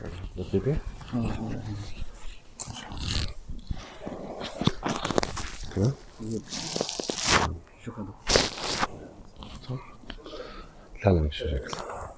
ده بيبي كده شوف هذا لا لا مش شكل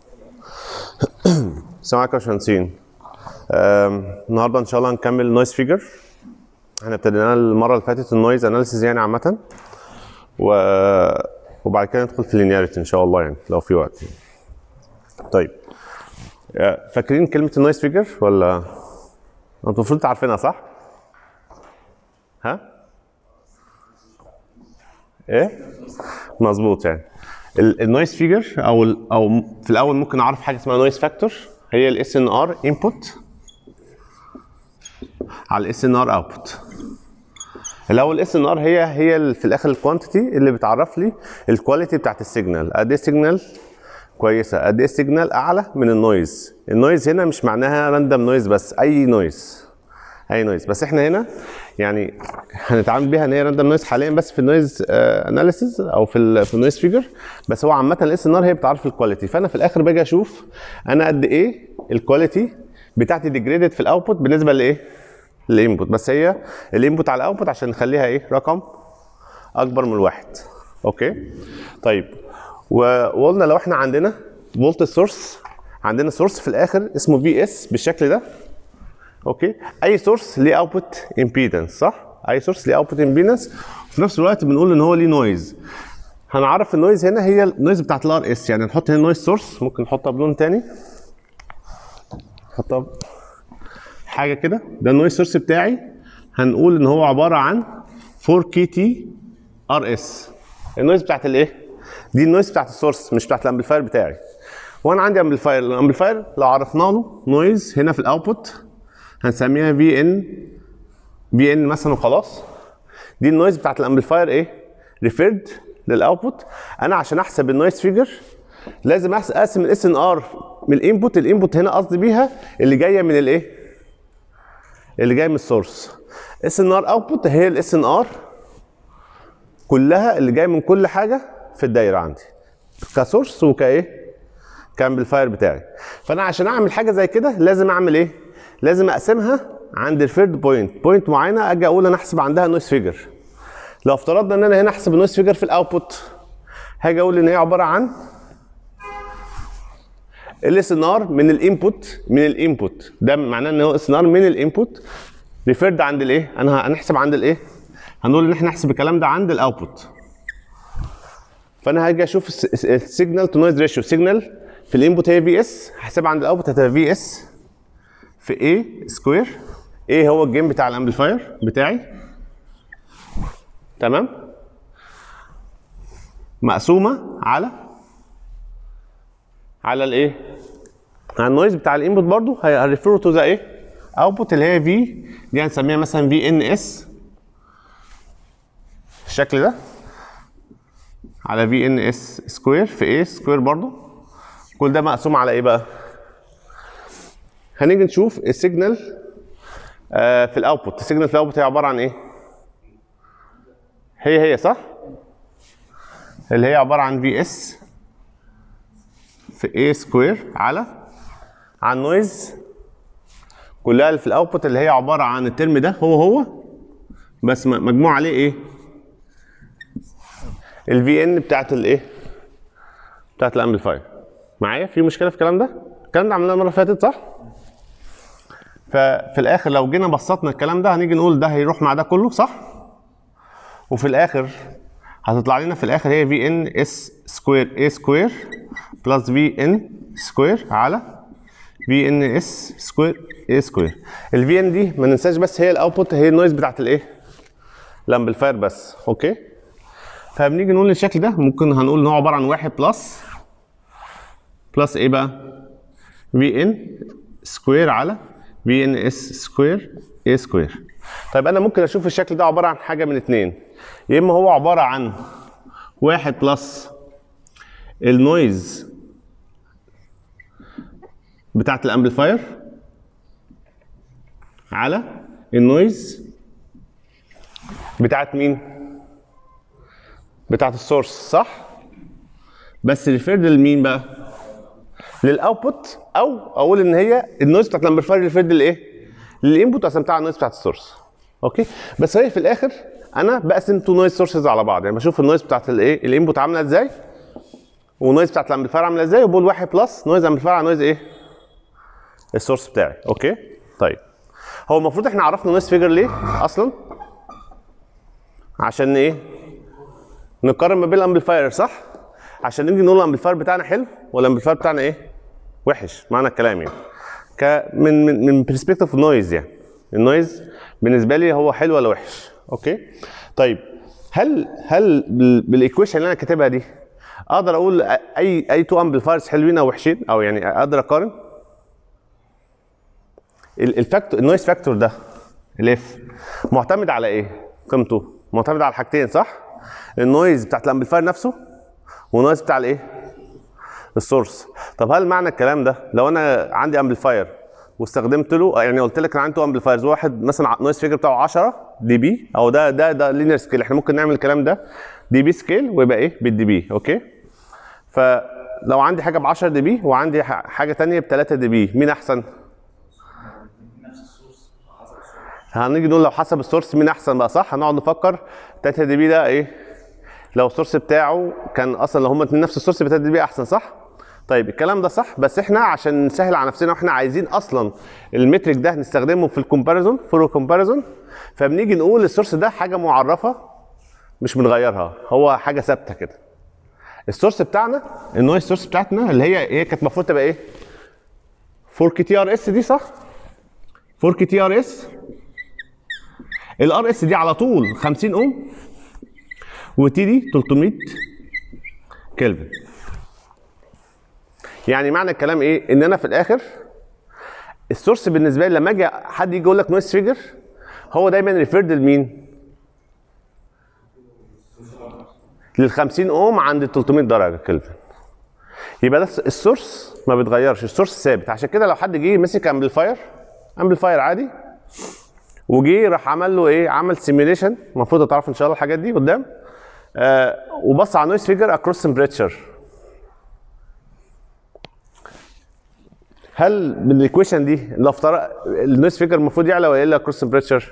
السلام عليكم يا باشمهندسين أم، النهارده ان شاء الله هنكمل نويز فيجر احنا ابتدينا المره اللي فاتت النويز اناليسيز يعني عامه و... وبعد كده ندخل في اللينياريتي ان شاء الله يعني لو في وقت يعني. طيب أه، فاكرين كلمه النويز فيجر ولا انتوا المفروض عارفينها صح؟ ها؟ ايه؟ مظبوط يعني النويز فيجر او ال او في الاول ممكن اعرف حاجه اسمها نويز فاكتور هي الاس ان ار انبوت على الاس ان ار اوتبوت الاول الاس ان ار هي هي ال- في الاخر الكوانتيتي اللي بتعرف لي الكواليتي بتاعت السيجنال قد ايه السيجنال كويسه قد ايه السيجنال اعلى من النويز النويز هنا مش معناها راندوم نويز بس اي نويز اي نويز بس احنا هنا يعني هنتعامل بيها ان هي راندوم نويز حاليا بس في النويز اناليسيز او في ال في النويز فيجر بس هو عامه الاس ان ار هي بتعرف الكواليتي فانا في الاخر باجي اشوف انا قد ايه الكواليتي بتاعتي ديجريدد في الاوتبوت بالنسبه لايه؟ للانبوت بس هي الانبوت على الاوتبوت عشان نخليها ايه؟ رقم اكبر من الواحد اوكي؟ طيب و- وقلنا لو احنا عندنا فولت سورس عندنا سورس في الاخر اسمه في اس بالشكل ده اوكي اي سورس ليه اوتبوت امبيدنس صح اي سورس ليه اوتبوت امبيدنس وفي نفس الوقت بنقول ان هو ليه نويز هنعرف النويز هنا هي النويز بتاعت الار اس يعني نحط هنا نويز سورس ممكن نحطها بلون تاني نحطها ب- حاجه كده ده النويز سورس بتاعي هنقول ان هو عباره عن 4 كي تي ار اس النويز بتاعت الايه دي النويز بتاعت السورس مش بتاعت الامبليفاير بتاعي وانا عندي امبليفاير الامبليفاير لو عرفنا له نويز هنا في الاوتبوت هنسميها في ان في ان مثلا وخلاص دي النويز بتاعت الامبليفاير ايه ريفيرد للاوتبوت انا عشان احسب النويز فيجر لازم أحس- اقسم الاس ان ار من الانبوت الانبوت هنا قصدي بيها اللي جايه من الايه اللي جايه من السورس اس ان ار اوتبوت هي الاس ان ار كلها اللي جايه من كل حاجه في الدايره عندي كسورس وكايه كامبليفاير بتاعي فانا عشان اعمل حاجه زي كده لازم اعمل ايه لازم اقسمها عند الفيرد بوينت بوينت معينه اجي اقول انا احسب عندها نويز فيجر لو افترضنا ان انا هنا احسب النويز فيجر في الاوتبوت هاجي اقول ان هي عباره عن الاس ان ار من الانبوت من الانبوت ده معناه ان هو اس ان ار من الانبوت ريفيرد عند الايه انا هنحسب عند الايه هنقول ان احنا نحسب الكلام ده عند الاوتبوت فانا هاجي اشوف السيجنال تو نويز ريشيو السيجنال في الانبوت هي في اس هحسبها عند الاوتبوت هتبقى في اس في A سكوير ايه هو الجيم بتاع الامبليفاير بتاعي تمام مقسومه على على الايه على النويز بتاع الانبوت برضو هريفيرو تو ذا ايه اوتبوت اللي هي في دي هنسميها مثلا في ان اس الشكل ده على في ان اس سكوير في A سكوير برضو كل ده مقسوم على ايه بقى هنيجي نشوف السيجنال آه في الاوتبوت السيجنال في الاوتبوت هي عباره عن ايه هي هي صح اللي هي عباره عن في اس في A سكوير على عن نويز كلها اللي في الاوتبوت اللي هي عباره عن الترم ده هو هو بس م- مجموع عليه ايه الفي ان بتاعت الايه بتاعت الامبليفاير معايا في مشكله في الكلام ده الكلام ده عملناه المره اللي فاتت صح ففي الاخر لو جينا بسطنا الكلام ده هنيجي نقول ده هيروح مع ده كله صح وفي الاخر هتطلع لنا في الاخر هي في ان اس سكوير اي سكوير بلس في ان سكوير على في ان اس سكوير اي سكوير الفي ان دي ما ننساش بس هي الاوتبوت هي النويز بتاعت الايه الامبليفاير بس اوكي فبنيجي نقول الشكل ده ممكن هنقول ان هو عباره عن واحد بلس بلس ايه بقى في ان سكوير على في ان اس سكوير اي سكوير طيب انا ممكن اشوف الشكل ده عباره عن حاجه من اتنين يا اما هو عباره عن واحد بلس النويز بتاعت الامبليفاير على النويز بتاعت مين؟ بتاعت السورس صح؟ بس ريفيرد لمين بقى؟ للاوتبوت او اقول ان هي النويز بتاعت الامبليفاير اللي فرد لايه؟ للانبوت قسمتها على النويز بتاعت السورس اوكي بس هي في الاخر انا بقسم تو نويز سورسز على بعض يعني بشوف النويز بتاعت الايه الانبوت عامله ازاي والنويز بتاعت الامبليفاير عامله ازاي وبقول واحد بلس نويز امبليفاير على نويز ايه؟ السورس بتاعي اوكي طيب هو المفروض احنا عرفنا نويز فيجر ليه اصلا عشان ايه نقارن ما بين الامبليفاير صح عشان نيجي نقول الامبليفاير بتاعنا حلو ولا الامبليفاير بتاعنا ايه وحش معنى الكلام يعني ك من من من برسبكتيف النويز يعني النويز بالنسبه لي هو حلو ولا وحش اوكي طيب هل هل بال- بالايكويشن اللي انا كاتبها دي اقدر اقول اي اي تو امبليفايرز حلوين او وحشين او يعني اقدر اقارن ال- الفاكتور النويز فاكتور ده الاف معتمد على ايه قيمته معتمد على حاجتين صح النويز بتاعت الامبليفاير نفسه والنويز بتاع الايه السورس طب هل معنى الكلام ده لو انا عندي امبليفاير واستخدمت له يعني قلت لك انا عندي تو امبليفايرز واحد مثلا نويز فيجر بتاعه 10 دي بي او ده ده ده لينير سكيل احنا ممكن نعمل الكلام ده دي بي سكيل ويبقى ايه بالدي بي اوكي فلو عندي حاجه ب 10 دي بي وعندي ح- حاجه ثانيه ب 3 دي بي مين احسن هنيجي نقول لو حسب السورس مين احسن بقى صح هنقعد نفكر 3 دي بي ده ايه لو السورس بتاعه كان اصلا لو هما اتنين نفس السورس يبقى 3 دي بي احسن صح طيب الكلام ده صح بس احنا عشان نسهل على نفسنا واحنا عايزين اصلا المترك ده نستخدمه في الكومباريزون فور كومباريزون فبنيجي نقول السورس ده حاجه معرفه مش بنغيرها هو حاجه ثابته كده السورس بتاعنا النويز سورس بتاعتنا اللي هي هي كانت المفروض تبقى ايه 4 كي تي ار اس دي صح 4 كي تي ار اس الار اس دي على طول 50 اوم وتي دي 300 كلفن يعني معنى الكلام ايه ان انا في الاخر السورس بالنسبه لي لما اجي حد يجي يقول لك نويز فيجر هو دايما ريفيرد لمين لل 50 اوم عند 300 درجه كلفن يبقى ده السورس ما بيتغيرش السورس ثابت عشان كده لو حد جه مسك امبليفاير امبليفاير عادي وجي راح عمل له ايه عمل سيميوليشن المفروض تعرف ان شاء الله الحاجات دي قدام آه وبص على نويز فيجر اكروس تمبريتشر هل بالايكويشن دي لو افترض النويز فيجر المفروض يعلى ولا يقل اكروس تمبريتشر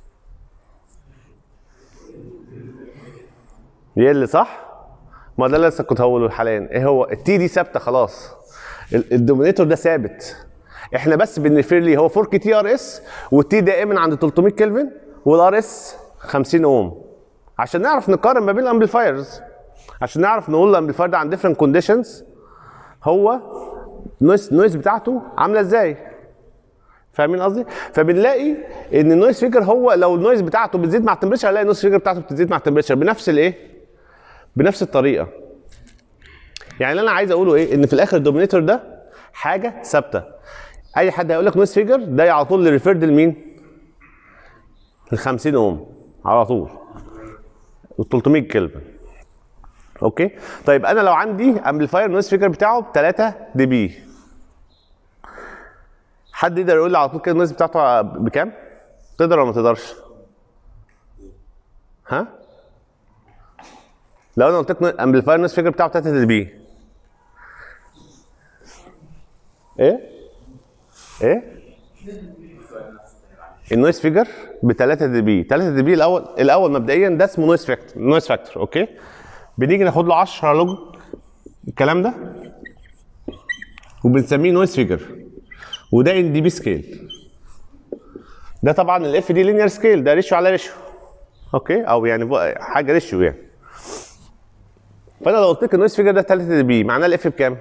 يقل صح ما ده اللي لسه كنت هقوله حاليا ايه هو التي دي ثابته خلاص ال- الدومينيتور ده ثابت احنا بس بنريفير ليه هو 4 كي تي ار اس والتي دائما عند 300 كلفن والار اس 50 اوم عشان نعرف نقارن ما بين الامبليفايرز عشان نعرف نقول الامبليفاير ده عند ديفرنت كونديشنز هو النويز النويز بتاعته عامله ازاي فاهمين قصدي؟ فبنلاقي ان النويز فيجر هو لو النويز بتاعته بتزيد مع التمبريتشر هنلاقي النويز فيجر بتاعته بتزيد مع التمبريتشر بنفس الايه؟ بنفس الطريقه. يعني اللي انا عايز اقوله ايه؟ ان في الاخر الدومينيتور ده حاجه ثابته. اي حد هيقول لك نويز فيجر ده على طول ريفيرد لمين؟ ل 50 اوم على طول. و 300 كلفن. اوكي؟ طيب انا لو عندي امبليفاير نويز فيجر بتاعه ب 3 دي بي حد يقدر يقول لي على طول كده النويز بتاعته بكام؟ تقدر ولا ما تقدرش؟ ها؟ لو انا قلت لك امبليفاير نويز فيجر بتاعه 3 دي بي ايه؟ ايه؟ النويز فيجر ب 3 دي بي 3 دي بي الاول الاول مبدئيا ده اسمه نويز فاكتور نويز فاكتور اوكي بنيجي ناخد له 10 لوج الكلام ده وبنسميه نويز فيجر وده ان دي بي سكيل ده طبعا الاف دي لينير سكيل ده ريشيو على ريشيو اوكي او يعني بقى حاجه ريشيو يعني فانا لو قلت لك النويز فيجر ده 3 دي بي معناه الاف بكام؟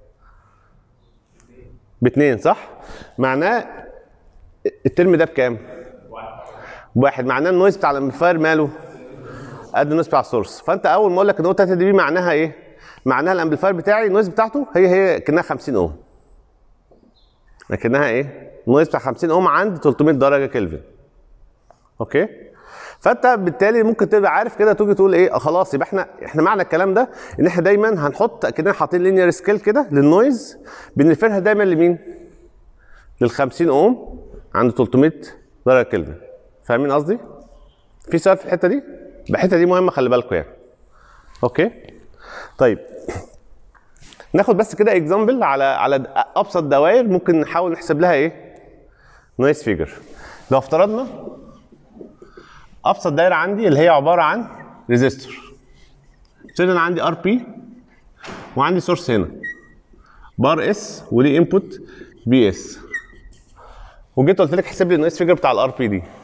باثنين صح؟ معناه الترم ده بكام؟ بواحد معناه النويز بتاع الامبليفاير ماله؟ قد النويز بتاع السورس فانت اول ما اقول لك ان هو 3 دي بي معناها ايه؟ معناها الامبليفاير بتاعي النويز بتاعته هي هي كانها 50 اوم لكنها ايه؟ نويز بتاع 50 اوم عند 300 درجه كلفن اوكي؟ فانت بالتالي ممكن تبقى عارف كده تيجي تقول ايه آه خلاص يبقى احنا احنا معنى الكلام ده ان احنا دايما هنحط كده حاطين لينير سكيل كده للنويز بنرفرها دايما لمين؟ لل 50 اوم عند 300 درجه كلفن فاهمين قصدي؟ في سؤال في الحته دي؟ الحته دي مهمه خلي بالكم يعني اوكي؟ طيب ناخد بس كده اكزامبل على على ابسط دوائر ممكن نحاول نحسب لها ايه نويز فيجر لو افترضنا ابسط دايره عندي اللي هي عباره عن ريزيستور افترض انا عندي ار بي وعندي سورس هنا بار اس وليه انبوت بي اس وجيت قلت لك احسب لي النويز فيجر بتاع الار بي دي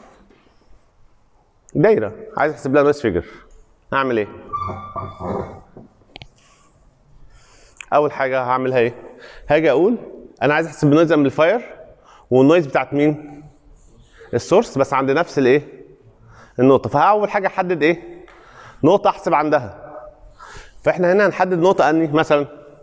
دايره عايز احسب لها نويز فيجر اعمل ايه اول حاجه هعملها ايه هاجي اقول انا عايز احسب النويز امبليفاير والنويز بتاعت مين السورس بس عند نفس الايه النقطه فاول حاجه احدد ايه نقطه احسب عندها فاحنا هنا هنحدد نقطه اني مثلا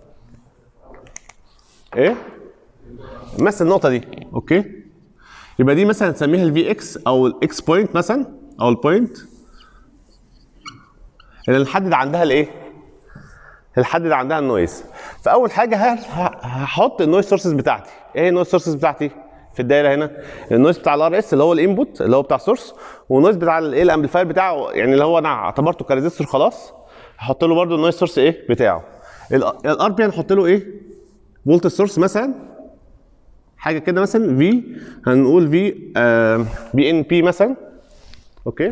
ايه مثل النقطه دي اوكي يبقى دي مثلا نسميها الفي اكس او الاكس بوينت مثلا او البوينت اللي نحدد عندها الايه نحدد عندها النويز فاول حاجه ه- ه- هحط النويز سورسز بتاعتي ايه هي النويز سورسز بتاعتي في الدايره هنا النويز بتاع الار اس اللي هو الانبوت اللي هو بتاع سورس والنويز بتاع الايه الامبليفاير بتاعه يعني اللي هو انا اعتبرته كريزيستور خلاص هحط له برده النويز سورس ايه بتاعه الار بي هنحط له ايه فولت سورس مثلا حاجه كده مثلا في هنقول في بي ان بي مثلا اوكي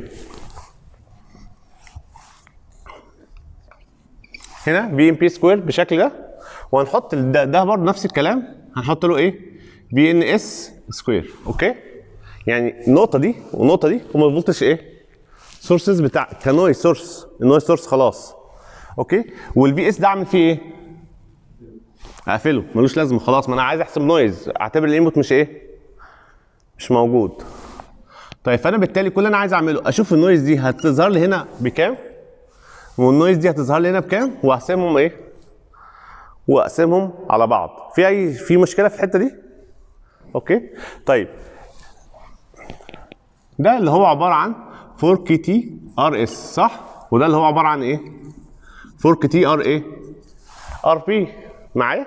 هنا بي ان بي سكوير بالشكل ده وهنحط ال- ده, ده برضه نفس الكلام هنحط له ايه بي ان اس سكوير اوكي يعني النقطه دي والنقطه دي هما الفولتج ايه سورسز بتاع كنويز سورس النويز سورس خلاص اوكي والبي اس ده اعمل فيه ايه اقفله ملوش لازمه خلاص ما انا عايز احسب نويز اعتبر الانبوت مش ايه مش موجود طيب فانا بالتالي كل اللي انا عايز اعمله اشوف النويز دي هتظهر لي هنا بكام والنويز دي هتظهر لي هنا بكام واقسمهم ايه واقسمهم على بعض في اي في مشكله في الحته دي اوكي طيب ده اللي هو عباره عن 4 كي تي ار اس صح وده اللي هو عباره عن ايه 4 كي تي ار ايه ار بي معايا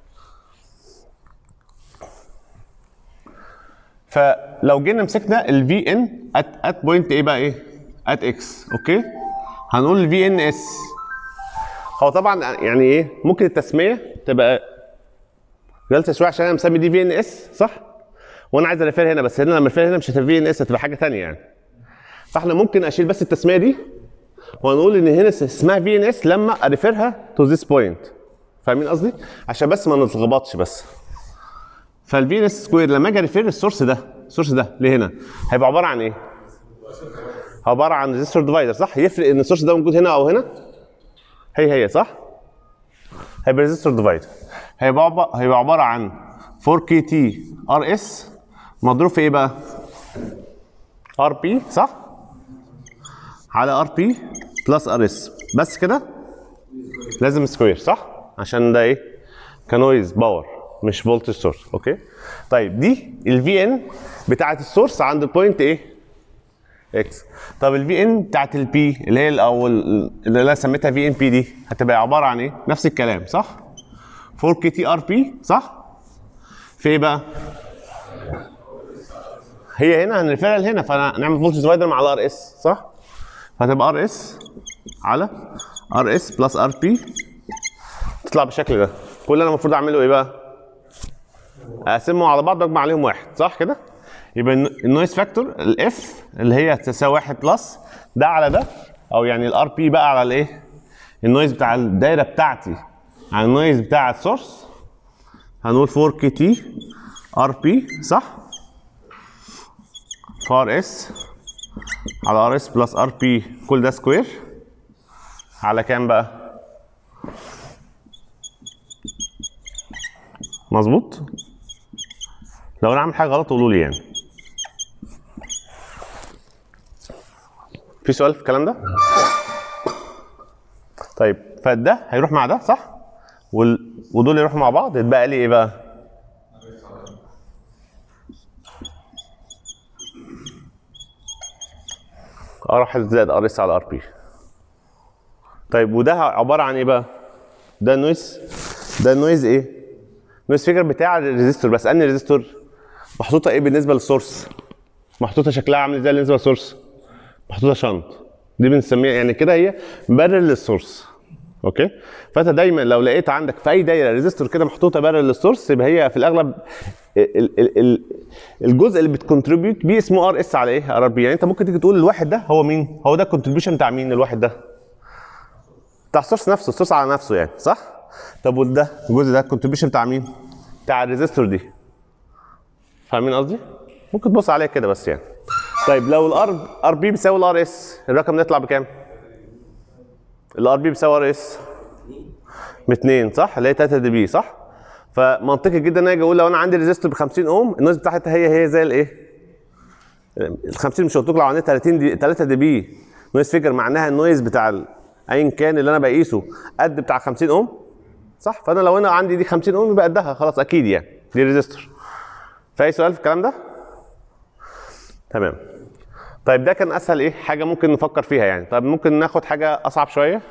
فلو جينا مسكنا الفي ان ات ات بوينت ايه بقى ايه ات اكس اوكي هنقول الفي ان اس هو طبعا يعني ايه ممكن التسميه تبقى غلطه شويه عشان انا مسمي دي في ان اس صح وانا عايز اريفير هنا بس هنا لما اريفير هنا مش هتبقى في ان اس هتبقى حاجه ثانيه يعني فاحنا ممكن اشيل بس التسميه دي وهنقول ان هنا اسمها في ان اس لما اريفيرها تو ذيس بوينت فاهمين قصدي عشان بس ما نتلخبطش بس فالفي ان اس سكوير لما اجي اريفير السورس ده السورس ده لهنا هيبقى عباره عن ايه عباره عن ريزيستور ديفايدر صح يفرق ان السورس ده موجود هنا او هنا هي هي صح هيبقى ريزيستور ديفايدر هيبقى عب- هيبقى عباره عن 4 كي تي ار اس مضروب في ايه بقى ار بي صح على ار بي بلس ار اس بس كده لازم سكوير صح عشان ده ايه كنويز باور مش فولتج سورس اوكي طيب دي الفي ان بتاعت السورس عند البوينت ايه اكس طب الفي ان بتاعت البي اللي هي الاول اللي انا سميتها في ان بي دي هتبقى عباره عن ايه نفس الكلام صح 4 كي تي ار بي صح في ايه بقى هي هنا هنرفعها لهنا فنعمل فولتج ديفايدر مع الار اس صح فهتبقى ار اس على ار اس بلس ار بي تطلع بالشكل ده كل اللي انا المفروض اعمله ايه بقى اقسمهم على بعض واجمع عليهم واحد صح كده يبقى الن- النويز فاكتور الاف اللي هي تساوي واحد بلس ده على ده او يعني الار بي بقى على الايه النويز بتاع الدايره بتاعتي على النويز بتاع السورس هنقول 4 كي تي ار بي صح فار اس على ار اس بلس ار بي كل ده سكوير على كام بقى مظبوط لو انا عامل حاجه غلط قولوا لي يعني في سؤال في الكلام ده طيب فده هيروح مع ده صح وال... ودول يروحوا مع بعض يتبقى لي ايه بقى ار واحد زائد ار اس على ار بي طيب وده عباره عن ايه بقى ده النويز ده النويز ايه نويز فيجر بتاع الريزيستور بس انهي ريزيستور محطوطه ايه بالنسبه للسورس محطوطه شكلها عامل ازاي بالنسبه للسورس محطوطه شنط دي بنسميها يعني كده هي مبرر للسورس اوكي فانت دايما لو لقيت عندك في اي دايره ريزيستور كده محطوطه بره للسورس يبقى هي في الاغلب ال- ال- ال- الجزء اللي بتكونتريبيوت بيه اسمه ار اس على ايه؟ ار بي يعني انت ممكن تيجي تقول الواحد ده هو مين؟ هو ده الكونتريبيوشن بتاع مين الواحد ده؟ بتاع السورس نفسه السورس على نفسه يعني صح؟ طب وده الجزء ده الكونتريبيوشن بتاع مين؟ بتاع الريزيستور دي فاهمين قصدي؟ ممكن تبص عليها كده بس يعني طيب لو الار ار بي بيساوي الار اس الرقم ده يطلع بكام؟ الار بي بيساوي ار اس ب 2 صح؟ اللي هي 3 دي بي صح؟ فمنطقي جدا ان انا اجي اقول لو انا عندي ريزيستور ب 50 اوم النويز بتاعتها هي هي زي الايه؟ ال 50 مش قلت لك لو عندي 30 دي 3 دي بي نويز فيجر معناها النويز بتاع ال- ايا كان اللي انا بقيسه قد بتاع 50 اوم صح؟ فانا لو انا عندي دي 50 اوم يبقى قدها خلاص اكيد يعني دي ريزيستور في اي سؤال في الكلام ده؟ تمام طيب ده كان اسهل ايه حاجه ممكن نفكر فيها يعني طيب ممكن ناخد حاجه اصعب شويه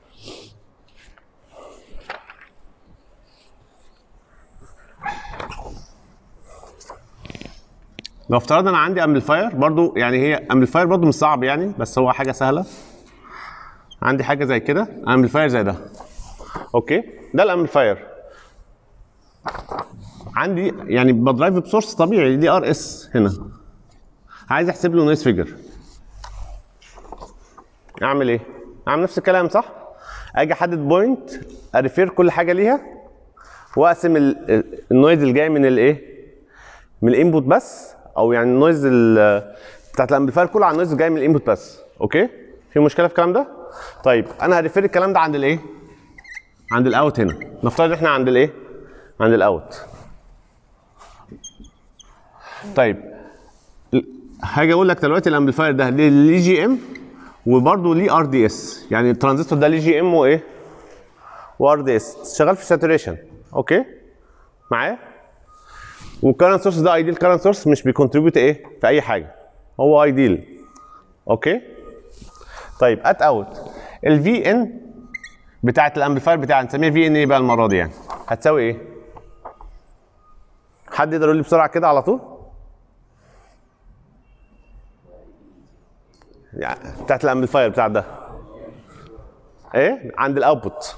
لو افترضنا انا عندي امبليفاير برضو يعني هي امبليفاير برضو مش صعب يعني بس هو حاجه سهله عندي حاجه زي كده امبليفاير زي ده اوكي ده الامبليفاير عندي يعني بدرايف بسورس طبيعي دي ار اس هنا عايز احسب له نويز فيجر اعمل ايه اعمل نفس الكلام صح اجي احدد بوينت اريفير كل حاجه ليها واقسم ال- ال- النويز اللي جاي من الايه من الانبوت بس او يعني النويز ال- بتاعت الامبليفاير كله على النويز اللي جاي من الانبوت بس اوكي في مشكله في الكلام ده طيب انا هريفير الكلام ده عند الايه عند الاوت هنا نفترض احنا عند الايه عند الاوت طيب هاجي اقول لك دلوقتي الامبليفاير ده ليه ليه جي ام وبرده ليه ار دي اس يعني الترانزستور ده ليه جي ام وايه وار دي اس شغال في ساتوريشن اوكي معايا والكرنت سورس ده ايديال كرنت سورس مش بيكونتريبيوت ايه في اي حاجه هو ايديال اوكي طيب ات اوت الفي ان بتاعت الامبليفاير بتاعنا نسميها في ان ايه بقى المره دي يعني هتساوي ايه حد يقدر يقول لي بسرعه كده على طول يعني بتاعت الامبليفاير بتاع ده ايه عند الاوتبوت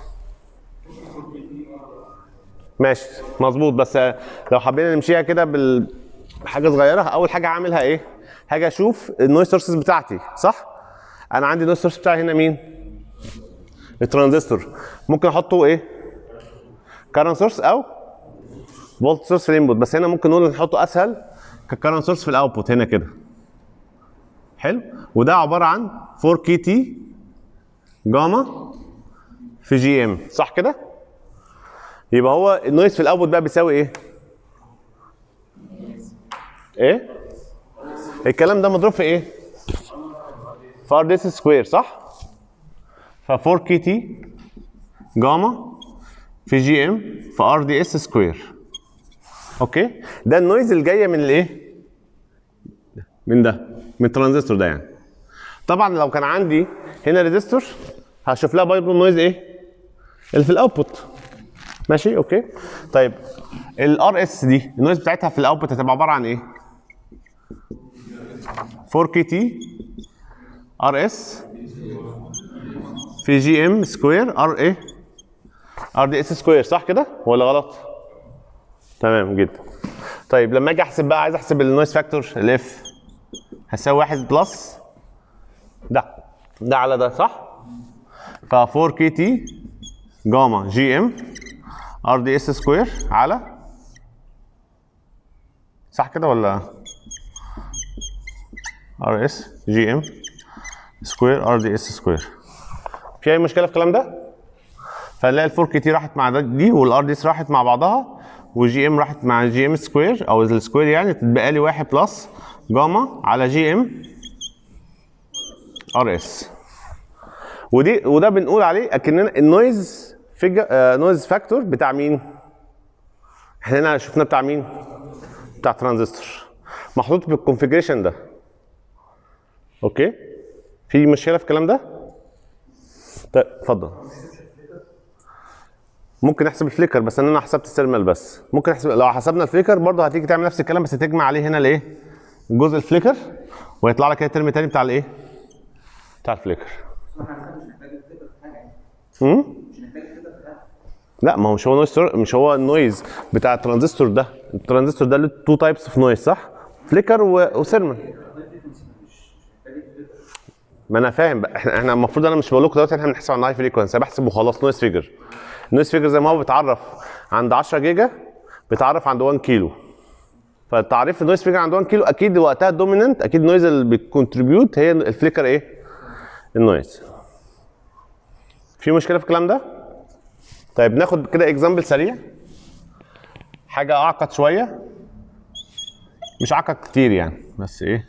ماشي مظبوط بس لو حبينا نمشيها كده بال حاجه صغيره اول حاجه اعملها ايه هاجي اشوف النويز سورسز بتاعتي صح انا عندي النويز سورس بتاعي هنا مين الترانزستور ممكن احطه ايه كارنت سورس او فولت سورس في الانبوت بس هنا ممكن نقول نحطه اسهل ككارنت سورس في الاوتبوت هنا كده حلو وده عباره عن 4 كي تي جاما في جي ام صح كده يبقى هو النويز في الاوتبوت بقى بيساوي ايه ايه الكلام ده مضروب في ايه في ار دي اس سكوير صح ف 4 كي تي جاما في جي ام في ار دي اس سكوير اوكي ده النويز اللي جايه من الايه من ده من الترانزستور ده يعني طبعا لو كان عندي هنا ريزيستور هشوف لها برضه النويز ايه اللي في الاوتبوت ماشي اوكي طيب الار اس دي النويز بتاعتها في الاوتبوت هتبقى عباره عن ايه 4 كي تي ار اس في جي ام سكوير ار ايه ار دي اس سكوير صح كده ولا غلط تمام جدا طيب لما اجي احسب بقى عايز احسب النويز فاكتور الاف هتساوي واحد بلس ده ده على ده صح ف 4 كي تي جاما جي ام ار دي اس سكوير على صح كده ولا ار اس جي ام سكوير ار دي اس سكوير في اي مشكله في الكلام ده فنلاقي ال 4 كي تي راحت مع ده- دي والار دي اس راحت مع بعضها والجي ام راحت مع جي ام سكوير او السكوير يعني تتبقى لي 1 بلس جاما على جي ام ار اس ودي وده بنقول عليه اكننا النويز فيجر آه نويز فاكتور بتاع مين؟ احنا هنا شفنا بتاع مين؟ بتاع ترانزستور محطوط بالكونفيجريشن ده اوكي؟ في مشكله في الكلام ده؟ طيب اتفضل ممكن نحسب الفليكر بس ان انا حسبت السيرمال بس ممكن نحسب لو حسبنا الفليكر برضه هتيجي تعمل نفس الكلام بس تجمع عليه هنا الايه جزء الفليكر ويطلع لك كده ترم تاني بتاع الايه بتاع الفليكر لا ما هو مش هو نويز مش هو النويز بتاع الترانزستور ده الترانزستور ده له تو تايبس اوف نويز صح فليكر وسيرمن ما انا فاهم بقى احنا احنا المفروض انا مش بقول لكم دلوقتي احنا بنحسب على الهاي فريكونسي انا بحسب وخلاص نويز فيجر النويز فيجر زي ما هو بيتعرف عند 10 جيجا بيتعرف عند 1 كيلو فالتعريف النويز فيجر عند 1 كيلو اكيد وقتها الدوميننت اكيد النويز اللي بيكونتريبيوت هي الفليكر ايه؟ النويز في مشكله في الكلام ده؟ طيب ناخد كده اكزامبل سريع حاجه اعقد شويه مش اعقد كتير يعني بس ايه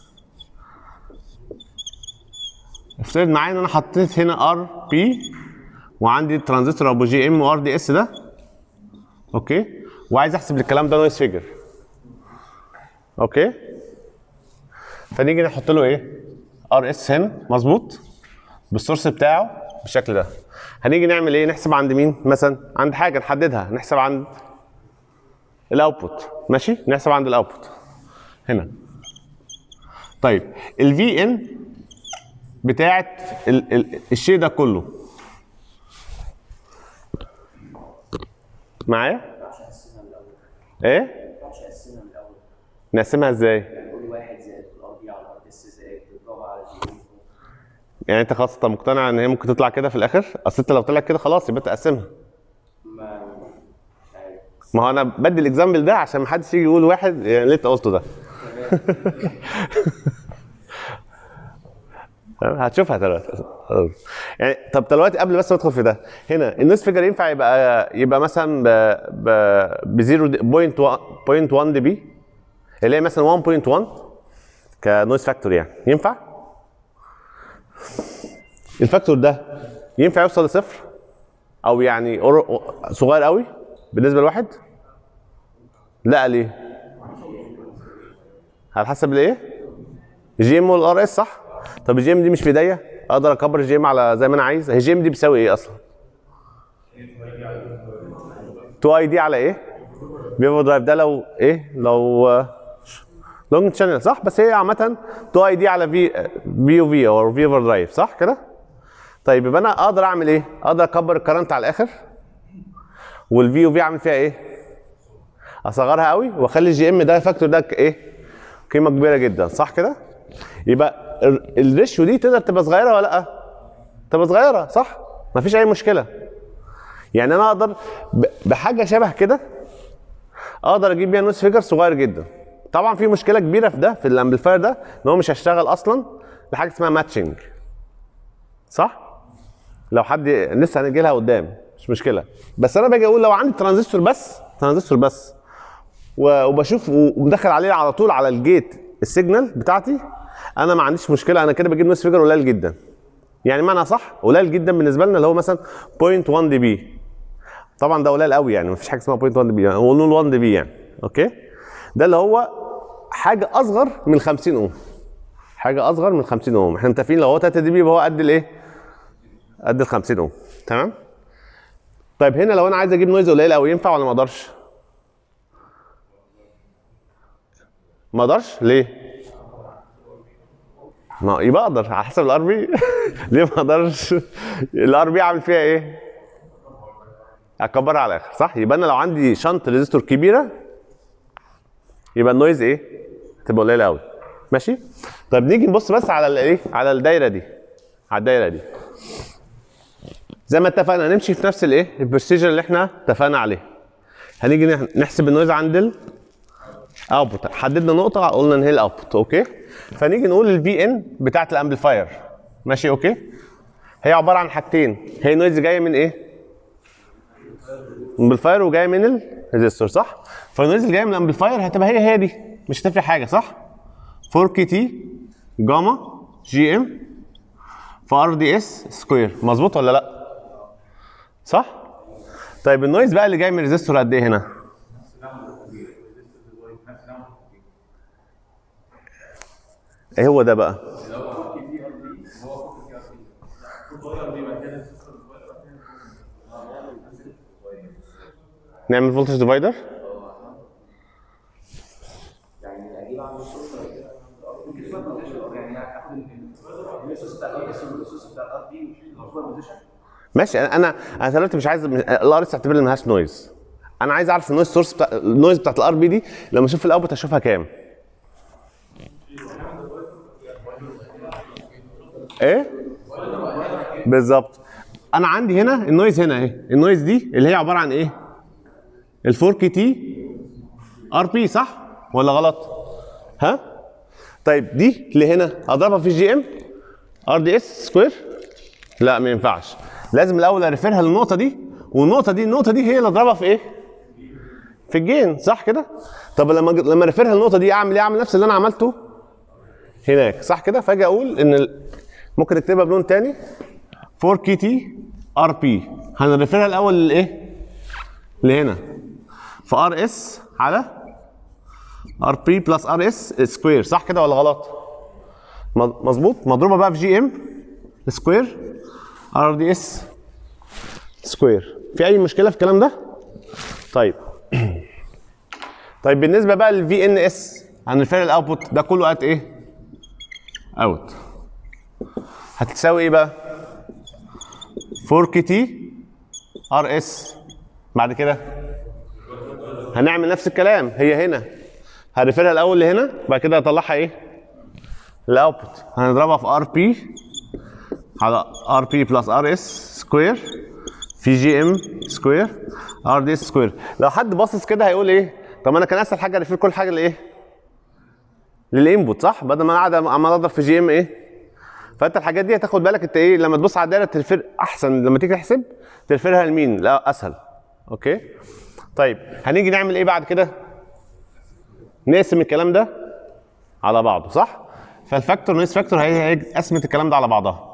افترض معايا ان انا حطيت هنا ار بي وعندي ترانزستور ابو جي ام وار دي اس ده اوكي وعايز احسب الكلام ده نويز فيجر اوكي فنيجي نحط له ايه ار اس هنا مظبوط بالسورس بتاعه بالشكل ده هنيجي نعمل ايه نحسب عند مين مثلا عند حاجه نحددها نحسب عند الاوتبوت ماشي نحسب عند الاوتبوت هنا طيب الفي ان بتاعت ال ال الشيء ده كله معايا ايه نقسمها ازاي كل واحد زائد الار بي على الار اس زائد الضغط على جي ام يعني انت خلاص انت مقتنع ان هي ممكن تطلع كده في الاخر اصل انت لو طلعت كده خلاص يبقى تقسمها ما مش عارف ما هو انا بدي الاكزامبل ده عشان ما حدش يجي يقول واحد يعني اللي انت قلته ده تمام؟ هتشوفها دلوقتي يعني طب دلوقتي قبل بس ما ادخل في ده هنا النويز فيجر ينفع يبقى يبقى مثلا ب ب ب 0.1 دي بي اللي هي مثلا 1.1 كنويز فاكتور يعني ينفع؟ الفاكتور ده ينفع يوصل لصفر؟ او يعني قر- صغير قوي بالنسبه لواحد؟ لا ليه؟ على حسب الايه؟ الجي ام والار اس صح؟ طب الجي ام دي مش في ايديا؟ اقدر اكبر الجي ام على زي ما انا عايز؟ هي الجي ام دي بتساوي ايه اصلا؟ 2 اي دي على ايه؟ بيفو درايف ده لو ايه؟ لو لونج شانل صح؟ بس هي عامة 2 اي دي على في في يو في او في اوفر درايف صح كده؟ طيب يبقى انا اقدر اعمل ايه؟ اقدر اكبر الكرنت على الاخر والفي يو في اعمل فيها ايه؟ اصغرها قوي واخلي الجي ام ده فاكتور ده ك- ايه؟ قيمه كبيره جدا صح كده؟ يبقى ال- الريشيو دي تقدر تبقى صغيره ولا لا؟ تبقى صغيره صح؟ مفيش اي مشكله. يعني انا اقدر ب- بحاجه شبه كده اقدر اجيب بيها نويز فيجر صغير جدا. طبعا في مشكله كبيره في ده في الامبليفاير ده ان هو مش هيشتغل اصلا لحاجه اسمها ماتشنج. صح؟ لو حد لسه هنجي لها قدام مش مشكله بس انا باجي اقول لو عندي ترانزستور بس ترانزستور بس و- وبشوف ومدخل عليه على طول على الجيت السيجنال بتاعتي انا ما عنديش مشكله انا كده بجيب نويز فيجر قليل جدا يعني معنى صح قليل جدا بالنسبه لنا اللي هو مثلا 0.1 دي بي طبعا ده قليل قوي يعني مفيش حاجه اسمها 0.1 دي بي يعني هو نقول 1 دي بي يعني اوكي ده اللي هو حاجه اصغر من 50 اوم حاجه اصغر من 50 اوم احنا متفقين لو هو 3 دي بي يبقى هو قد الايه قد ال 50 اوم تمام طيب هنا لو انا عايز اجيب نويز قليل قوي ينفع ولا ما اقدرش ما اقدرش ليه ما يبقى اقدر على حسب الار بي ليه ما اقدرش الار بي اعمل فيها ايه اكبرها على الاخر صح يبقى انا لو عندي شنط ريزيستور كبيره يبقى النويز ايه تبقى قليله قوي ماشي طيب نيجي نبص بس على الايه على الدايره دي على الدايره دي زي ما اتفقنا نمشي في نفس الايه البروسيجر اللي احنا اتفقنا عليه هنيجي نح- نحسب النويز عند الاوتبوت حددنا نقطه قلنا ان هي الاوتبوت اوكي فنيجي نقول الفي ان بتاعت الامبليفاير ماشي اوكي هي عباره عن حاجتين هي نويز جايه من ايه امبليفاير وجايه من الريزستور صح فالنويز اللي جايه من الامبليفاير هتبقى هي هي دي مش هتفرق حاجه صح 4 كي تي جاما جي ام في ار دي اس سكوير مظبوط ولا لا صح طيب النويز بقى اللي جاي من الريزستور قد ايه هنا ايه هو ده بقى نعمل فولتج ديفايدر يعني اجيب عنده الصوت ممكن تبقى بوزيشن يعني اخد الصوص بتاع الار اس والصوص بتاع الار بي واشيل السوبر بوزيشن ماشي انا انا انا دلوقتي مش عايز الار اس اعتبر لي ملهاش نويز انا عايز اعرف النويز سورس بتاع النويز بتاعت الار بي دي لما اشوف الاوتبوت اشوفها كام ايه بالظبط انا عندي هنا النويز هنا اهي النويز دي اللي هي عباره عن ايه ال4 كي تي ار بي صح ولا غلط ها طيب دي اللي هنا اضربها في جي ام ار دي اس سكوير لا ما ينفعش لازم الاول اريفيرها للنقطه دي والنقطه دي النقطه دي هي اللي اضربها في ايه في الجين صح كده طب لما لما اريفيرها للنقطه دي اعمل ايه اعمل نفس اللي انا عملته هناك صح كده فاجي اقول ان ال... ممكن اكتبها بلون تاني 4 كي تي ار بي هنريفيرها الاول للايه لهنا في ار اس على ار بي بلس ار اس سكوير صح كده ولا غلط مظ- مظبوط مضروبه بقى في جي ام سكوير ار دي اس سكوير في اي مشكله في الكلام ده طيب طيب بالنسبه بقى للفي ان اس هنرفير الاوتبوت ده كله ات ايه اوت هتساوي ايه بقى 4 كي تي ار اس بعد كده هنعمل نفس الكلام هي هنا هرفيرها الاول لهنا بعد كده هطلعها ايه الاوتبوت هنضربها في ار بي على ار بي بلس ار اس سكوير في جي ام سكوير ار دي اس سكوير لو حد باصص كده هيقول ايه طب انا كان اسهل حاجه ارفير كل حاجه لايه للانبوت صح بدل ما انا قاعد عمال اضرب في جي ام ايه فانت الحاجات دي هتاخد بالك انت ايه لما تبص على الدايره ترفير احسن لما تيجي تحسب ترفيرها لمين لا اسهل اوكي طيب هنيجي نعمل ايه بعد كده نقسم الكلام ده على بعضه صح فالفاكتور ناقص فاكتور هي هي قسمه الكلام ده على بعضها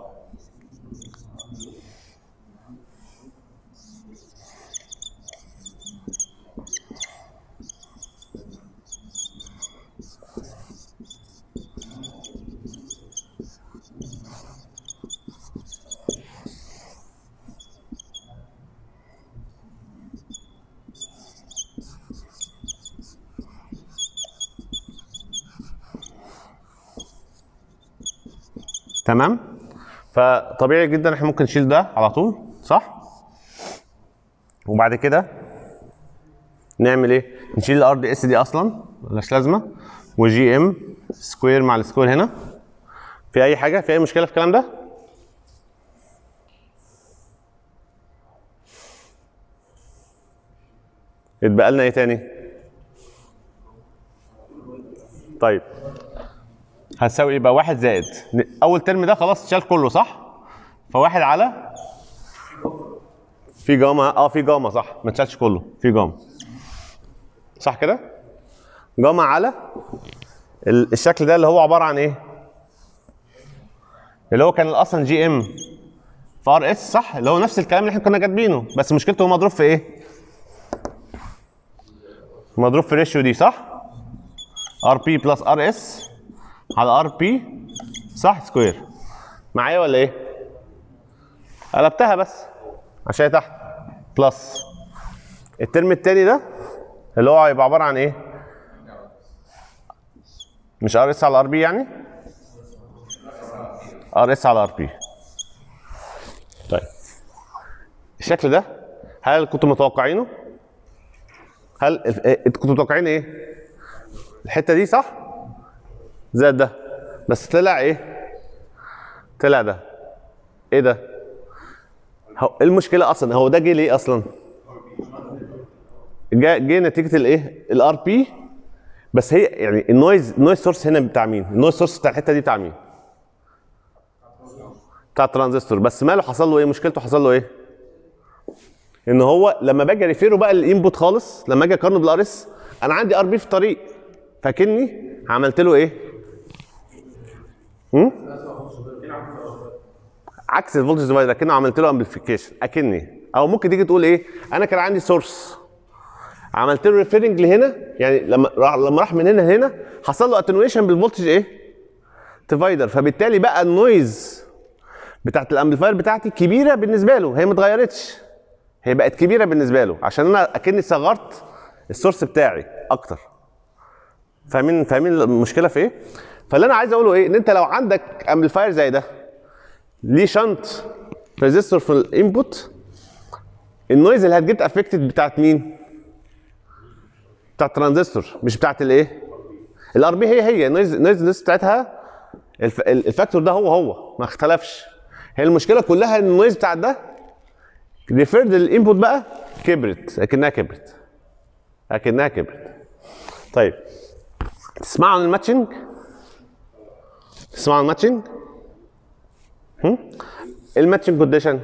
تمام فطبيعي جدا احنا ممكن نشيل ده على طول صح وبعد كده نعمل ايه نشيل الار دي اس دي اصلا ملهاش لازمه وجي ام سكوير مع السكوير هنا في اي حاجه في اي مشكله في الكلام ده اتبقى لنا ايه تاني طيب هتساوي ايه بقى واحد زائد اول ترم ده خلاص شال كله صح فواحد على في جاما اه في جاما صح ما اتشالش كله في جاما صح كده جاما على ال- الشكل ده اللي هو عباره عن ايه اللي هو كان اصلا جي ام في ار اس صح اللي هو نفس الكلام اللي احنا كنا كاتبينه بس مشكلته هو مضروب في ايه مضروب في الريشيو دي صح ار بي بلس ار اس على ار بي صح سكوير معايا ولا ايه قلبتها بس عشان هي تحت بلس الترم التاني ده اللي هو هيبقى عباره عن ايه مش ار اس على ار بي يعني ار اس على ار بي طيب الشكل ده هل كنتوا متوقعينه هل ال- إيه، انتوا كنتوا متوقعين ايه الحته دي صح زائد ده بس طلع ايه طلع ده ايه ده هو إيه المشكله اصلا هو ده جه ليه اصلا جه جه نتيجه الايه الار بي بس هي يعني النويز النويز سورس هنا بتاع مين النويز سورس بتاع الحته دي بتاع مين بتاع الترانزستور بس ماله حصل له ايه مشكلته حصل له ايه ان هو لما باجي ريفيره بقى الانبوت خالص لما اجي اقارنه بالار اس انا عندي ار بي في الطريق فكني عملت له ايه هم؟ عكس الفولتج ديفايدر اكنه عملت له امبليفيكيشن اكني او ممكن تيجي تقول ايه انا كان عندي سورس عملت له ريفيرنج لهنا يعني لما راح لما راح من هنا لهنا حصل له اتنويشن بالفولتج ايه ديفايدر فبالتالي بقى النويز بتاعت الامبليفاير بتاعتي كبيره بالنسبه له هي ما اتغيرتش هي بقت كبيره بالنسبه له عشان انا اكني صغرت السورس بتاعي اكتر فاهمين فاهمين المشكله في ايه فاللي انا عايز اقوله ايه ان انت لو عندك امبليفاير زي ده ليه شنط ريزيستور في الانبوت النويز اللي هتجيت افكتد بتاعت مين؟ بتاعت الترانزستور مش بتاعت الايه؟ الار بي هي هي النويز النويز بتاعتها الف... الفاكتور ده هو هو ما اختلفش هي المشكله كلها ان النويز بتاع ده ريفيرد للانبوت بقى كبرت اكنها كبرت اكنها كبرت طيب تسمعوا عن الماتشنج تسمعوا عن الماتشنج هم؟ ايه الماتشنج كونديشن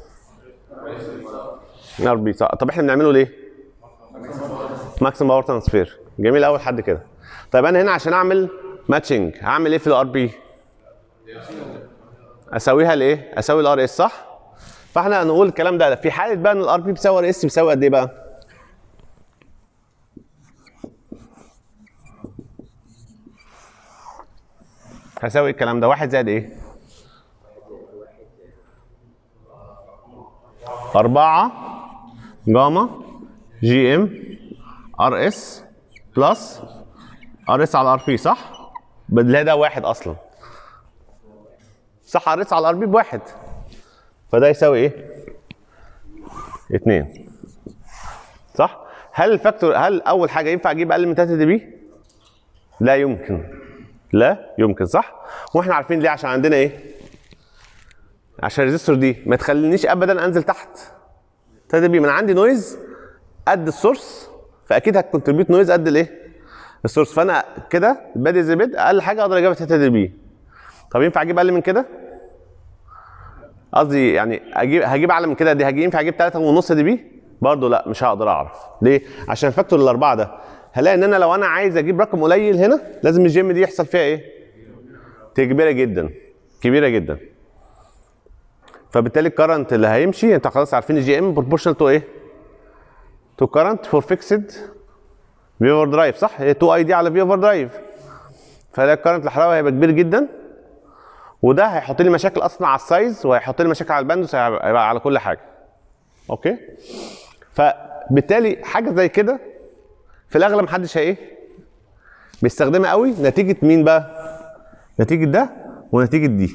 ار بي صح طب احنا بنعمله ليه ماكسيمم باور ترانسفير جميل قوي لحد كده طيب انا هنا عشان اعمل ماتشنج هعمل ايه في الار بي اسويها لايه اسوي الار اس صح فاحنا هنقول الكلام ده في حاله بقى ان الار بي بيساوي ار اس بيساوي قد ايه بقى هساوي إيه الكلام ده واحد زائد ايه أربعة جاما جي ام ار اس بلس ار اس على ار بي صح؟ بدل ده واحد اصلا صح ار اس على ار بي بواحد فده يساوي ايه؟ اتنين صح؟ هل الفاكتور هل اول حاجه ينفع اجيب اقل من 3 دي بي؟ لا يمكن لا يمكن صح؟ واحنا عارفين ليه عشان عندنا ايه؟ عشان الريزستور دي ما تخلينيش ابدا انزل تحت 3 بي ما انا عندي نويز قد السورس فاكيد هتكونتريبيوت نويز قد الايه؟ السورس فانا كده بادئ زي بادئ اقل حاجه اقدر اجيبها 3 بي طب ينفع اجيب اقل من كده؟ قصدي يعني اجيب هجيب اعلى من كده دي هجيب ينفع اجيب 3 ونص دي بي؟ برضه لا مش هقدر اعرف ليه؟ عشان الفاكتور الاربعه ده هلاقي ان انا لو انا عايز اجيب رقم قليل هنا لازم الجيم دي يحصل فيها ايه؟ تبقى كبيره جدا كبيره جدا فبالتالي الكرنت اللي هيمشي انت خلاص عارفين الجي ام بروبورشنال تو ايه؟ تو كرنت فور فيكسد في اوفر درايف صح؟ هي 2 اي دي على في اوفر درايف فده الكرنت الحراره هيبقى كبير جدا وده هيحط لي مشاكل اصلا على السايز وهيحط لي مشاكل على الباندوس هيبقى على كل حاجه اوكي فبالتالي حاجه زي كده في الاغلب محدش هي ايه بيستخدمها قوي نتيجه مين بقى نتيجه ده ونتيجه دي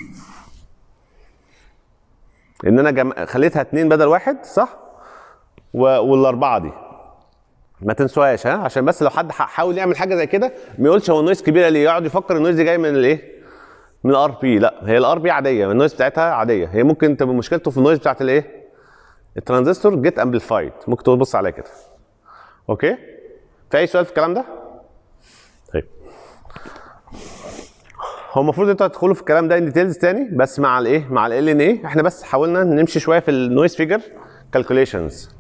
ان انا جم... خليتها اتنين بدل واحد صح و... والاربعه دي ما تنسوهاش ها عشان بس لو حد حاول يعمل حاجه زي كده ما يقولش هو النويز كبيره ليه يقعد يفكر النويز دي جاي من الايه من الار بي لا هي الار بي عاديه النويز بتاعتها عاديه هي ممكن تبقى مشكلته في النويز بتاعت الايه الترانزستور جيت امبليفايد ممكن تبص عليها كده اوكي في اي سؤال في الكلام ده طيب هو المفروض انتوا هتدخلوا في الكلام ده ان ديتيلز تاني بس مع الايه مع ال ان ايه احنا بس حاولنا نمشي شويه في النويز فيجر كالكوليشنز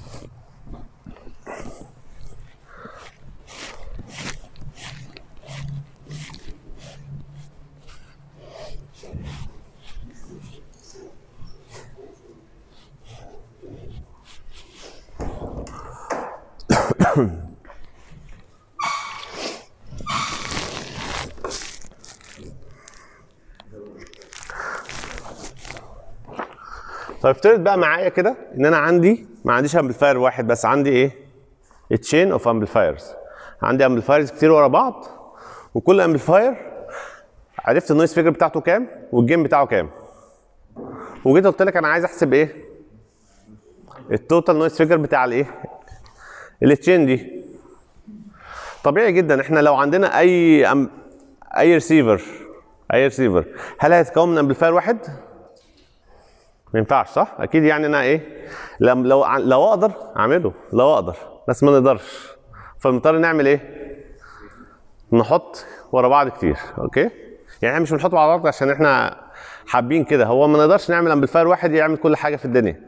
طيب افترض بقى معايا كده ان انا عندي ما عنديش امبليفاير واحد بس عندي ايه؟ تشين اوف امبليفايرز عندي امبليفايرز كتير ورا بعض وكل امبليفاير عرفت النويز فيجر بتاعته كام والجيم بتاعه كام وجيت قلت لك انا عايز احسب ايه؟ التوتال نويز فيجر بتاع الايه؟ التشين دي طبيعي جدا احنا لو عندنا اي أم... اي ريسيفر اي ريسيفر هل هيتكون من امبليفاير واحد؟ ما ينفعش صح؟ اكيد يعني انا ايه؟ لو لو لو اقدر اعمله لو اقدر بس ما نقدرش فبنضطر نعمل ايه؟ نحط ورا بعض كتير اوكي؟ يعني احنا مش بنحط ورا بعض عشان احنا حابين كده هو ما نقدرش نعمل امبليفاير واحد يعمل كل حاجه في الدنيا.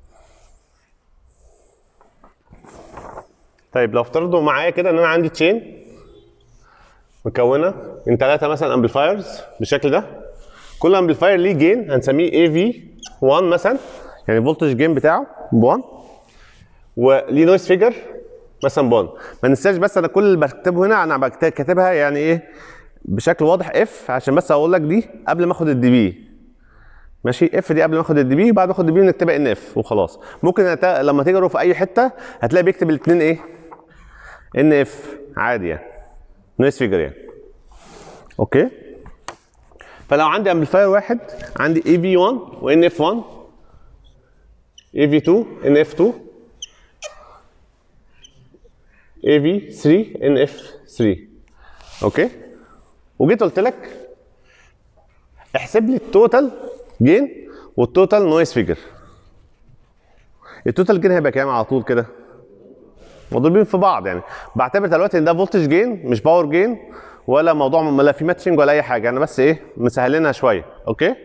طيب لو افترضوا معايا كده ان انا عندي تشين مكونه من ثلاثه مثلا امبليفايرز بالشكل ده كل امبليفاير ليه جين هنسميه اي في 1 مثلا يعني الفولتج جين بتاعه ب 1 وليه نويز فيجر مثلا ب 1 ما ننساش بس انا كل اللي بكتبه هنا انا بكت- كاتبها يعني ايه بشكل واضح اف عشان بس اقول لك دي قبل ما اخد الدي بي ماشي اف دي قبل ما اخد الدي بي بعد ما اخد الدي بي نكتبها ان اف وخلاص ممكن أت... لما تجروا في اي حته هتلاقي بيكتب الاثنين ايه ان اف عادي يعني نويز فيجر يعني اوكي فلو عندي امبليفاير واحد عندي اي في 1 وان اف 1 اي في 2 ان اف 2 اي في 3 ان اف 3 اوكي وجيت قلت لك احسب لي التوتال جين والتوتال نويز فيجر التوتال جين هيبقى كام على طول كده مضروبين في بعض يعني بعتبر دلوقتي ان ده فولتج جين مش باور جين ولا موضوع لا في ماتشنج ولا اي حاجه انا بس ايه مسهلينها شويه اوكي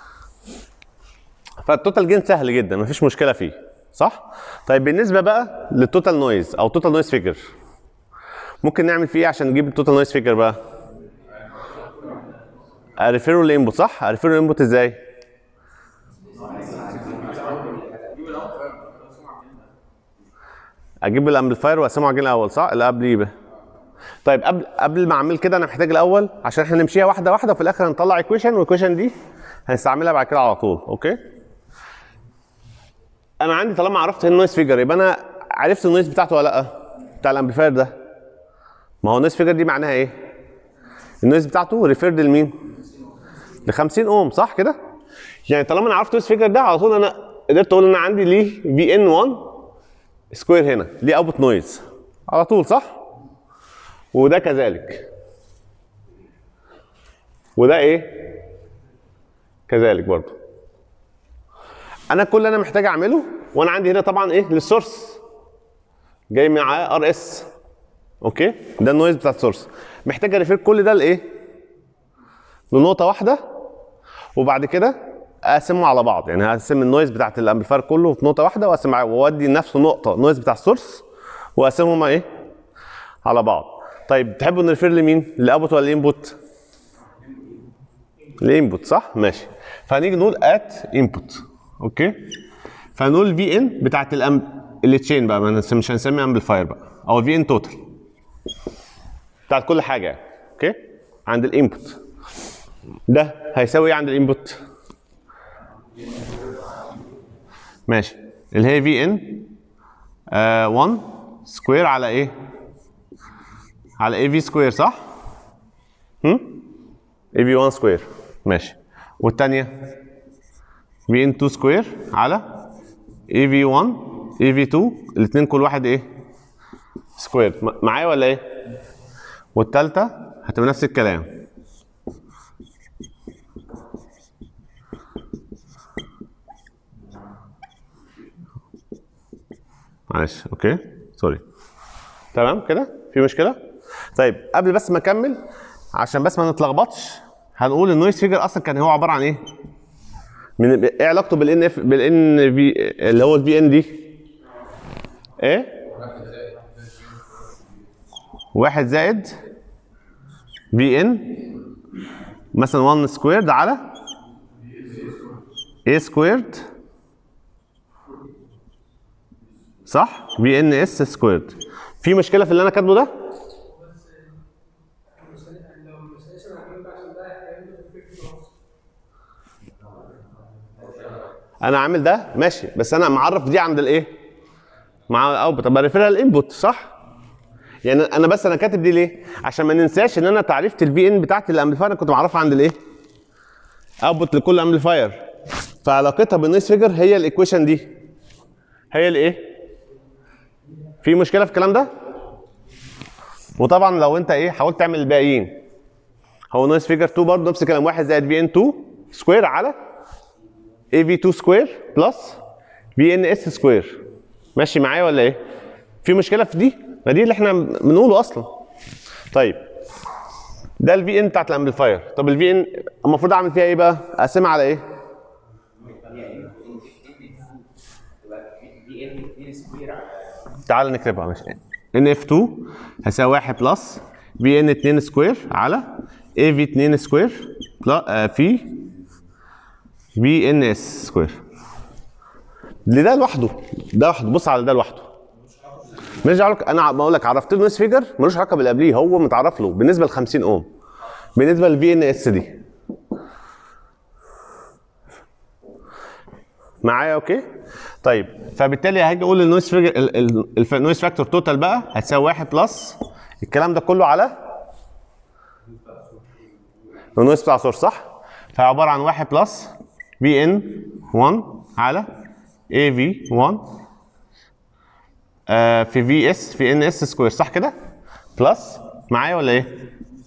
فالتوتال جين سهل جدا مفيش مشكله فيه صح طيب بالنسبه بقى للتوتال نويز او توتال نويز فيجر ممكن نعمل فيه ايه عشان نجيب التوتال نويز فيجر بقى اريفيرو الانبوت صح اريفيرو الانبوت ازاي اجيب الامبليفاير واقسمه على الجين الاول صح اللي قبليه بقى طيب قبل قبل ما اعمل كده انا محتاج الاول عشان احنا نمشيها واحده واحده وفي الاخر هنطلع ايكويشن والايكويشن دي هنستعملها بعد كده على طول اوكي انا عندي طالما عرفت النويز فيجر يبقى انا عرفت النويز بتاعته ولا لا بتاع الامبليفاير ده ما هو النويز فيجر دي معناها ايه النويز بتاعته ريفيرد لمين ل 50 اوم صح كده يعني طالما انا عرفت النويز فيجر ده على طول انا قدرت اقول ان انا عندي ليه في ان 1 سكوير هنا ليه اوتبوت نويز على طول صح وده كذلك وده ايه كذلك برضو انا كل اللي انا محتاج اعمله وانا عندي هنا طبعا ايه للسورس جاي معاه ار اس اوكي ده النويز بتاع السورس محتاج اريفير كل ده لايه لنقطه واحده وبعد كده اقسمهم على بعض يعني هقسم النويز بتاعت الامبليفاير كله في نقطه واحده واقسم معاه واودي نفسه نقطه نويز بتاع السورس واقسمهم ايه على بعض طيب تحبوا نريفير لمين الاوتبوت ولا الانبوت الانبوت صح ماشي فهنيجي نقول ات انبوت اوكي فنقول في ان بتاعت الأم... التشين بقى ما نس- مش هنسمي امبليفاير بقى او في ان توتال بتاعت كل حاجه يعني. اوكي عند الانبوت ده هيساوي ايه عند الانبوت ماشي اللي هي في ان 1 سكوير على ايه على اي في سكوير صح هم اي في 1 سكوير ماشي والثانيه في ان 2 سكوير على اي في 1 اي في 2 الاثنين كل واحد ايه سكوير م- معايا ولا ايه والثالثه هتبقى نفس الكلام معلش اوكي سوري تمام كده في مشكله طيب قبل بس ما اكمل عشان بس ما نتلخبطش هنقول النويز فيجر اصلا كان هو عباره عن ايه من ايه علاقته بالان اف بالان في اللي هو الفي ان دي ايه واحد زائد في ان مثلا 1 سكويرد على a سكويرد صح في ان اس سكويرد في مشكله في اللي انا كاتبه ده انا عامل ده ماشي بس انا معرف دي عند الايه مع الاوتبوت طب بريفيرها الانبوت صح يعني انا بس انا كاتب دي ليه عشان ما ننساش ان انا تعريفه الفي ان بتاعت الامبليفاير انا كنت معرفها عند الايه اوتبوت لكل امبليفاير فعلاقتها بالنويز فيجر هي الايكويشن دي هي الايه في مشكله في الكلام ده وطبعا لو انت ايه حاولت تعمل الباقيين هو نويز فيجر 2 برضه نفس الكلام 1 زائد في ان 2 سكوير على اي في 2 سكوير بلس في ان اس سكوير ماشي معايا ولا ايه؟ في مشكله في دي؟ ما دي اللي احنا بنقوله اصلا. طيب ده الفي ان بتاعت الامبليفاير، طب الفي ان المفروض اعمل فيها ايه بقى؟ اقسمها على ايه؟ في ان 2 سكوير على تعال نكتبها ماشي ان اف 2 هيساوي 1 بلس في ان 2 سكوير على اي في 2 سكوير بلا- آه، في في ان اس سكوير ده لوحده ده لوحده بص على ده لوحده ماليش دعوه انا بقول لك عرفت له نويز فيجر ملوش علاقه باللي قبليه هو متعرف له بالنسبه ل 50 اوم بالنسبه للفي ان اس دي معايا اوكي طيب فبالتالي هاجي اقول النويز فيجر النويز فاكتور توتال بقى هتساوي 1 بلس الكلام ده كله على النويز بتاع سورس صح فعباره عن 1 بلس في ان 1 على اي في 1 آه في في اس في ان اس سكوير صح كده بلس معايا ولا ايه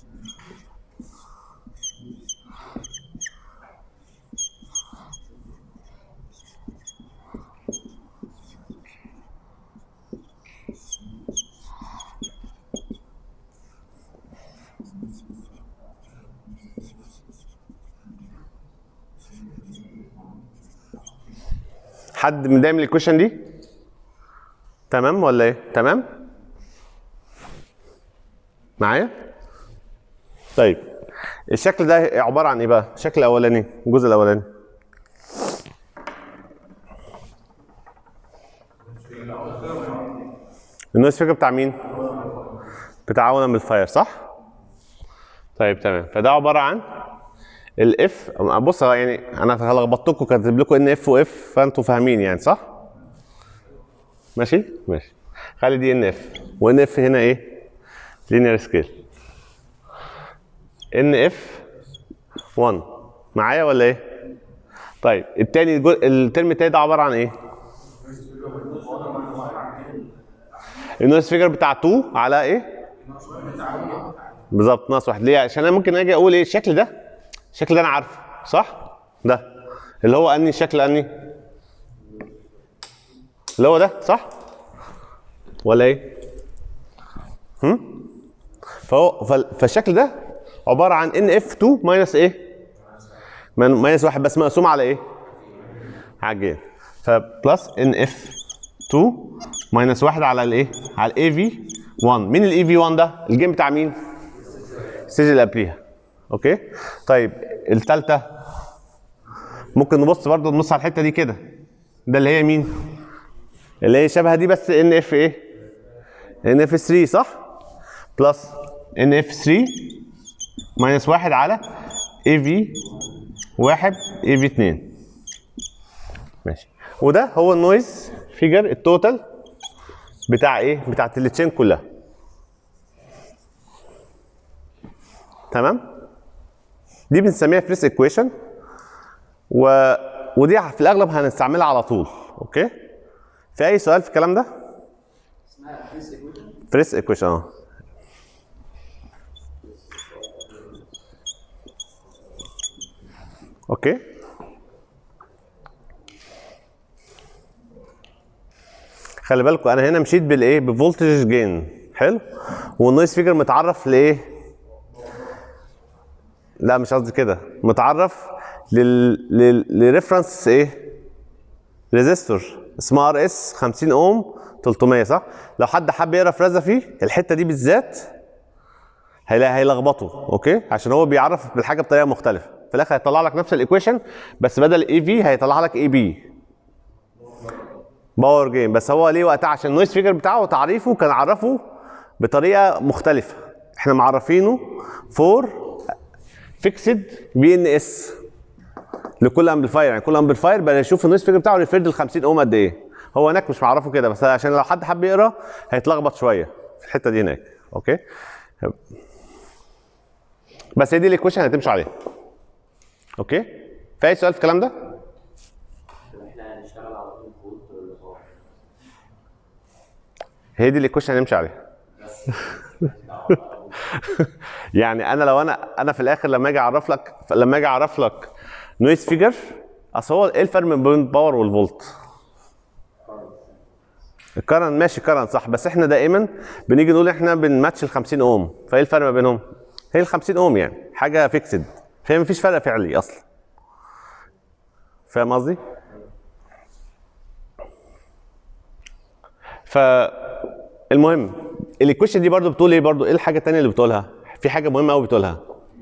حد مضايق من الايكويشن دي تمام ولا ايه تمام معايا طيب الشكل ده عباره عن ايه بقى الشكل الاولاني الجزء الاولاني النويز فيجر بتاع مين بتاع اون امبليفاير صح طيب تمام فده عباره عن الاف بص يعني انا لخبطتكم كاتب لكم ان اف واف فانتوا فاهمين يعني صح؟ ماشي؟ ماشي خلي دي ان اف وان اف هنا ايه؟ لينير سكيل ان اف 1 معايا ولا ايه؟ طيب التاني الجو... الترم التاني ده عباره عن ايه؟ النويز فيجر بتاع 2 على ايه؟ بالظبط ناقص واحد ليه؟ عشان انا ممكن اجي اقول ايه الشكل ده الشكل ده انا عارفه صح؟ ده اللي هو اني شكل اني اللي هو ده صح؟ ولا ايه؟ هم؟ فهو فال- فالشكل ده عباره عن ان اف 2 ماينس ايه؟ من- ماينس واحد بس مقسوم على ايه؟ على الجين فبلس ان اف 2 ماينس واحد على الايه؟ على الاي في 1 مين الاي في 1 ده؟ الجين بتاع مين؟ الستيج اللي قبليها اوكي طيب الثالثه ممكن نبص برضه نبص على الحته دي كده ده اللي هي مين اللي هي شبه دي بس ان اف ايه ان اف 3 صح بلس ان اف 3 ماينس واحد على اي في واحد اي في 2 ماشي وده هو النويز فيجر التوتال بتاع ايه بتاعت التشين كلها تمام دي بنسميها فريس ايكويشن و... ودي في الاغلب هنستعملها على طول اوكي في اي سؤال في الكلام ده اسمها فريس ايكويشن فريس ايكويشن اه اوكي خلي بالكم انا هنا مشيت بالايه بفولتج جين حلو والنويز فيجر متعرف لايه لا مش قصدي كده متعرف لل لل لريفرنس ايه ريزيستور اسمها ار اس 50 اوم 300 صح لو حد حب يقرا فرازه فيه الحته دي بالذات هيلاقي هيلخبطه اوكي عشان هو بيعرف بالحاجه بطريقه مختلفه في الاخر هيطلع لك نفس الايكويشن بس بدل اي في هيطلع لك اي بي باور جيم بس هو ليه وقتها عشان النويز فيجر بتاعه تعريفه كان عرفه بطريقه مختلفه احنا معرفينه فور فيكسد بي ان اس لكل امبليفاير يعني كل امبليفاير بقى يشوف النويز فيجر بتاعه ريفيرد ل 50 اوم قد ايه هو هناك مش معرفه كده بس عشان لو حد حب يقرا هيتلخبط شويه في الحته دي هناك اوكي بس هي دي الايكويشن هتمشي عليها اوكي في اي سؤال في الكلام ده طب احنا هنشتغل على طول فولت ولا باور هي دي الايكويشن هنمشي عليها يعني انا لو انا انا في الاخر لما اجي اعرف لك لما اجي اعرف لك نويز فيجر اصل هو ايه الفرق بين الباور والفولت؟ الكرنت ماشي كرنت صح بس احنا دائما بنيجي نقول احنا بنماتش ال 50 اوم فايه الفرق ما بينهم؟ هي ال 50 اوم يعني حاجه فيكسد فهي مفيش فرق فعلي اصلا فاهم قصدي؟ فالمهم الايكويشن دي برضو بتقول ايه برضو ايه الحاجه الثانيه اللي بتقولها في حاجه مهمه قوي بتقولها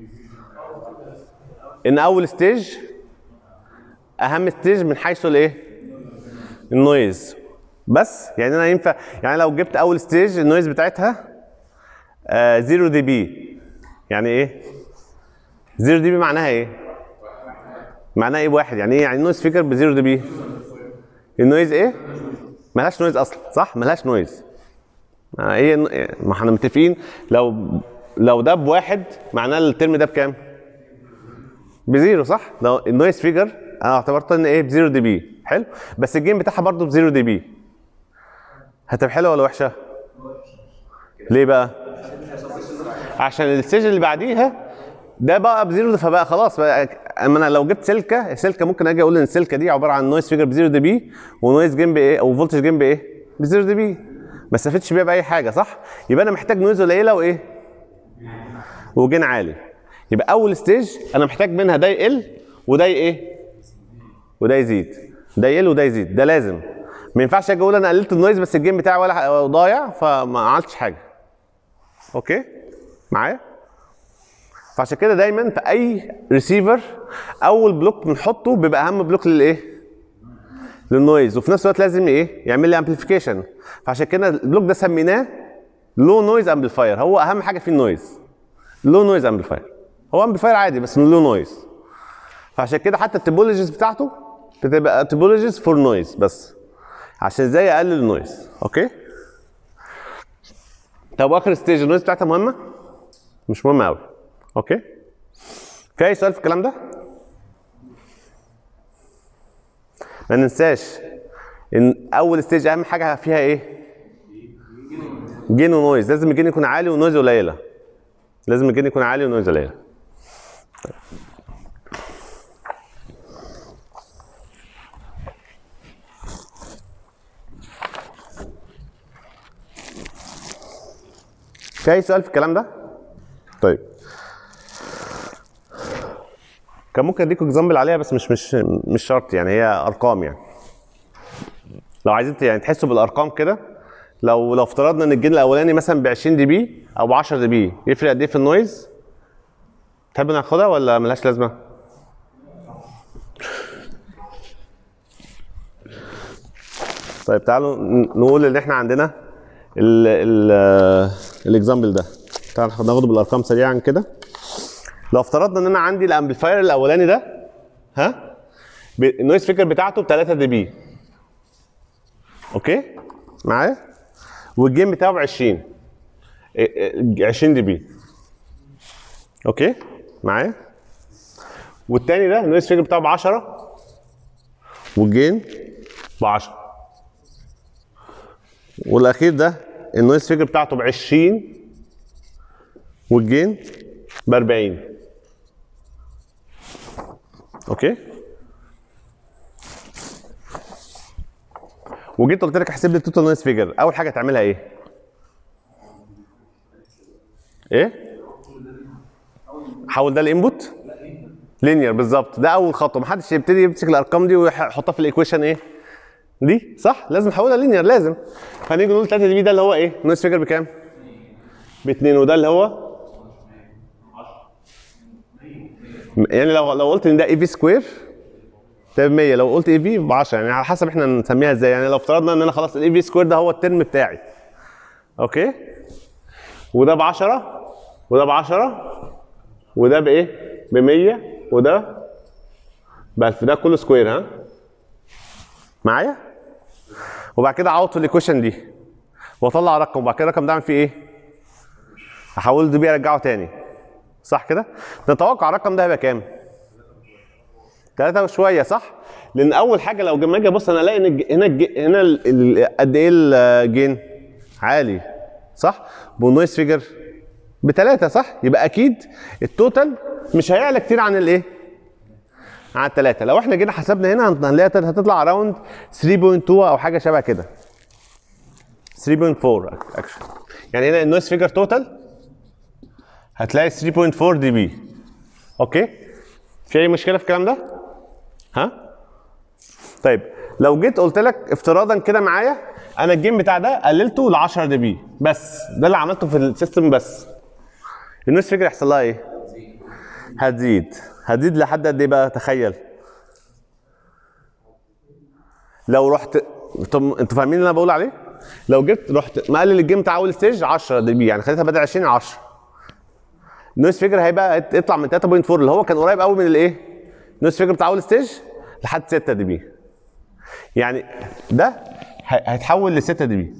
ان اول ستيج اهم ستيج من حيث الايه النويز بس يعني انا ينفع يعني لو جبت اول ستيج النويز بتاعتها 0 دي بي يعني ايه 0 دي بي معناها ايه معناها ايه بواحد يعني ايه يعني النويز فيجر ب 0 دي بي النويز ايه ملهاش نويز اصلا صح ملهاش نويز آه، ايه ما احنا متفقين لو لو ده بواحد معناه الترم ده بكام بزيرو صح لو النويز فيجر انا اعتبرت ان ايه بزيرو دي بي حلو بس الجيم بتاعها برضه ب 0 دي بي هتبقى حلوه ولا وحشه ليه بقى عشان الستيج اللي بعديها ده بقى بزيرو فبقى خلاص بقى اما انا لو جبت سلكه السلكه ممكن اجي اقول ان السلكه دي عباره عن نويز فيجر بزيرو دي بي ونويز جيم بايه او فولتج جيم بايه بزيرو دي بي ما استفدتش بيها باي حاجه صح يبقى انا محتاج نويز قليله وايه وجين عالي يبقى اول ستيج انا محتاج منها ده يقل وده ايه وده يزيد ده يقل وده يزيد ده لازم ما ينفعش اجي اقول انا قللت النويز بس الجيم بتاعي ولا ضايع فما عملتش حاجه اوكي معايا فعشان كده دايما في اي ريسيفر اول بلوك بنحطه بيبقى اهم بلوك للايه للنويز وفي نفس الوقت لازم ايه يعمل لي امبليفيكيشن فعشان كده البلوك ده سميناه لو نويز امبليفاير هو اهم حاجه فيه النويز لو نويز امبليفاير هو امبليفاير عادي بس لو نويز فعشان كده حتى التوبولوجيز بتاعته بتبقى توبولوجيز فور نويز بس عشان ازاي اقلل النويز اوكي طب واخر ستيج النويز بتاعتها مهمه مش مهمه قوي اوكي في اي سؤال في الكلام ده ما ننساش ان اول ستيج اهم حاجه فيها ايه جين ونويز لازم الجين يكون عالي ونويز قليله لازم الجين يكون عالي ونويز قليله في اي سؤال في الكلام ده طيب كان ممكن اديكم اكزامبل عليها بس مش مش مش شرط يعني هي ارقام يعني لو عايزين ت- يعني تحسوا بالارقام كده لو لو افترضنا ان الجين الاولاني مثلا ب 20 دي بي او ب 10 دي بي يفرق قد ايه في النويز؟ تحب ناخدها ولا ملهاش لازمه؟ طيب تعالوا ن- نقول ان احنا عندنا ال ال الاكزامبل ده تعالوا ناخده بالارقام سريعا كده لو افترضنا ان انا عندي الامبليفاير الاولاني ده ها ب- النويز فيكر بتاعته ب 3 دي بي اوكي معايا والجيم بتاعه ب 20 إيه، إيه، 20 دي بي اوكي معايا والتاني ده النويز فيكر بتاعه ب 10 والجين ب 10 والاخير ده النويز فيجر بتاعته ب 20 والجين ب 40 اوكي وجيت قلت لك احسب لي التوتال نويز فيجر اول حاجه تعملها ايه ايه حول ده الانبوت لينير بالظبط ده اول خطوه محدش يبتدي يمسك الارقام دي ويحطها في الايكويشن ايه دي صح لازم احولها لينير لازم فنيجي نقول 3 دي بي ده اللي هو ايه نويز فيجر بكام ب 2 وده اللي هو يعني لو لو قلت ان ده اي في سكوير ده ب 100 لو قلت اي في ب 10 يعني على حسب احنا نسميها ازاي يعني لو افترضنا ان انا خلاص الاي في سكوير ده هو الترم بتاعي اوكي وده ب 10 وده ب 10 وده بايه ب 100 وده ب 1000 ده كله سكوير ها معايا وبعد كده اعوض في الايكويشن دي واطلع رقم وبعد كده الرقم ده اعمل فيه ايه احول دي بيه ارجعه تاني صح كده نتوقع الرقم ده هيبقى كام ثلاثة وشوية صح لان اول حاجة لو لما اجي ابص انا الاقي ان الج- هنا الج- هنا ال- ال- قد ايه الجين عالي صح والنويز فيجر بثلاثة صح يبقى اكيد التوتال مش هيعلى كتير عن الايه عن الثلاثة لو احنا جينا حسبنا هنا هنلاقيها هتطلع اراوند 3.2 او حاجة شبه كده 3.4 اكشن يعني هنا النويز فيجر توتال هتلاقي 3.4 دي بي اوكي في اي مشكله في الكلام ده ها طيب لو جيت قلت لك افتراضا كده معايا انا الجيم بتاع ده قللته ل 10 دي بي بس ده اللي عملته في السيستم بس النويز فيجر يحصل لها ايه هتزيد هتزيد لحد قد ايه بقى تخيل لو رحت طب انتوا فاهمين اللي انا بقول عليه لو جبت رحت مقلل الجيم بتاع اول ستيج 10 دي بي يعني خليتها بدل 20 10 النويز فيجر هيبقى يطلع من 3.4 اللي هو كان قريب قوي من الايه النويز فيجر بتاع اول ستيج لحد 6 دي بي يعني ده ه- هيتحول ل 6 دي بي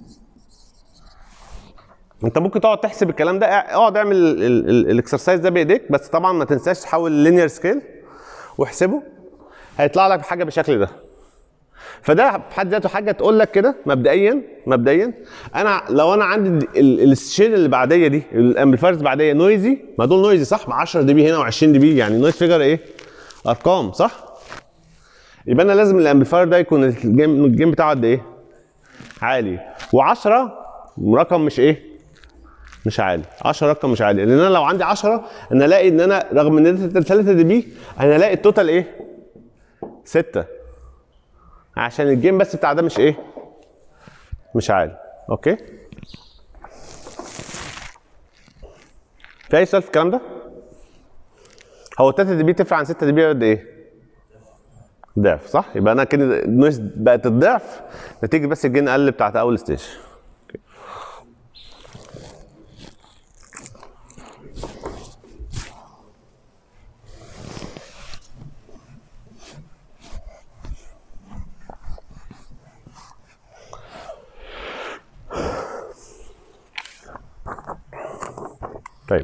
انت ممكن تقعد تحسب الكلام ده اقعد اعمل الاكسرسايز ده بايديك بس طبعا ما تنساش تحول لينير سكيل واحسبه هيطلع لك حاجه بالشكل ده فده في حد ذاته حاجه تقول لك كده مبدئيا مبدئيا انا لو انا عندي ال- ال- الشيل اللي بعديه دي الامبليفايرز بعديه نويزي ما دول نويزي صح ب 10 دي بي هنا و20 دي بي يعني نويز فيجر ايه ارقام صح يبقى انا لازم الامبليفاير ده يكون الجيم الجيم بتاعه قد ايه عالي و10 رقم مش ايه مش عالي 10 رقم مش عالي لان انا لو عندي 10 انا الاقي ان انا رغم ان ده 3 دي بي انا الاقي التوتال ايه 6 عشان الجيم بس بتاع ده مش ايه مش عالي اوكي في اي سؤال في الكلام ده هو 3 دي بي تفرق عن 6 دي بي قد ايه ضعف صح يبقى انا كده النويز بقت الضعف نتيجه بس الجين قل بتاعت اول ستيج طيب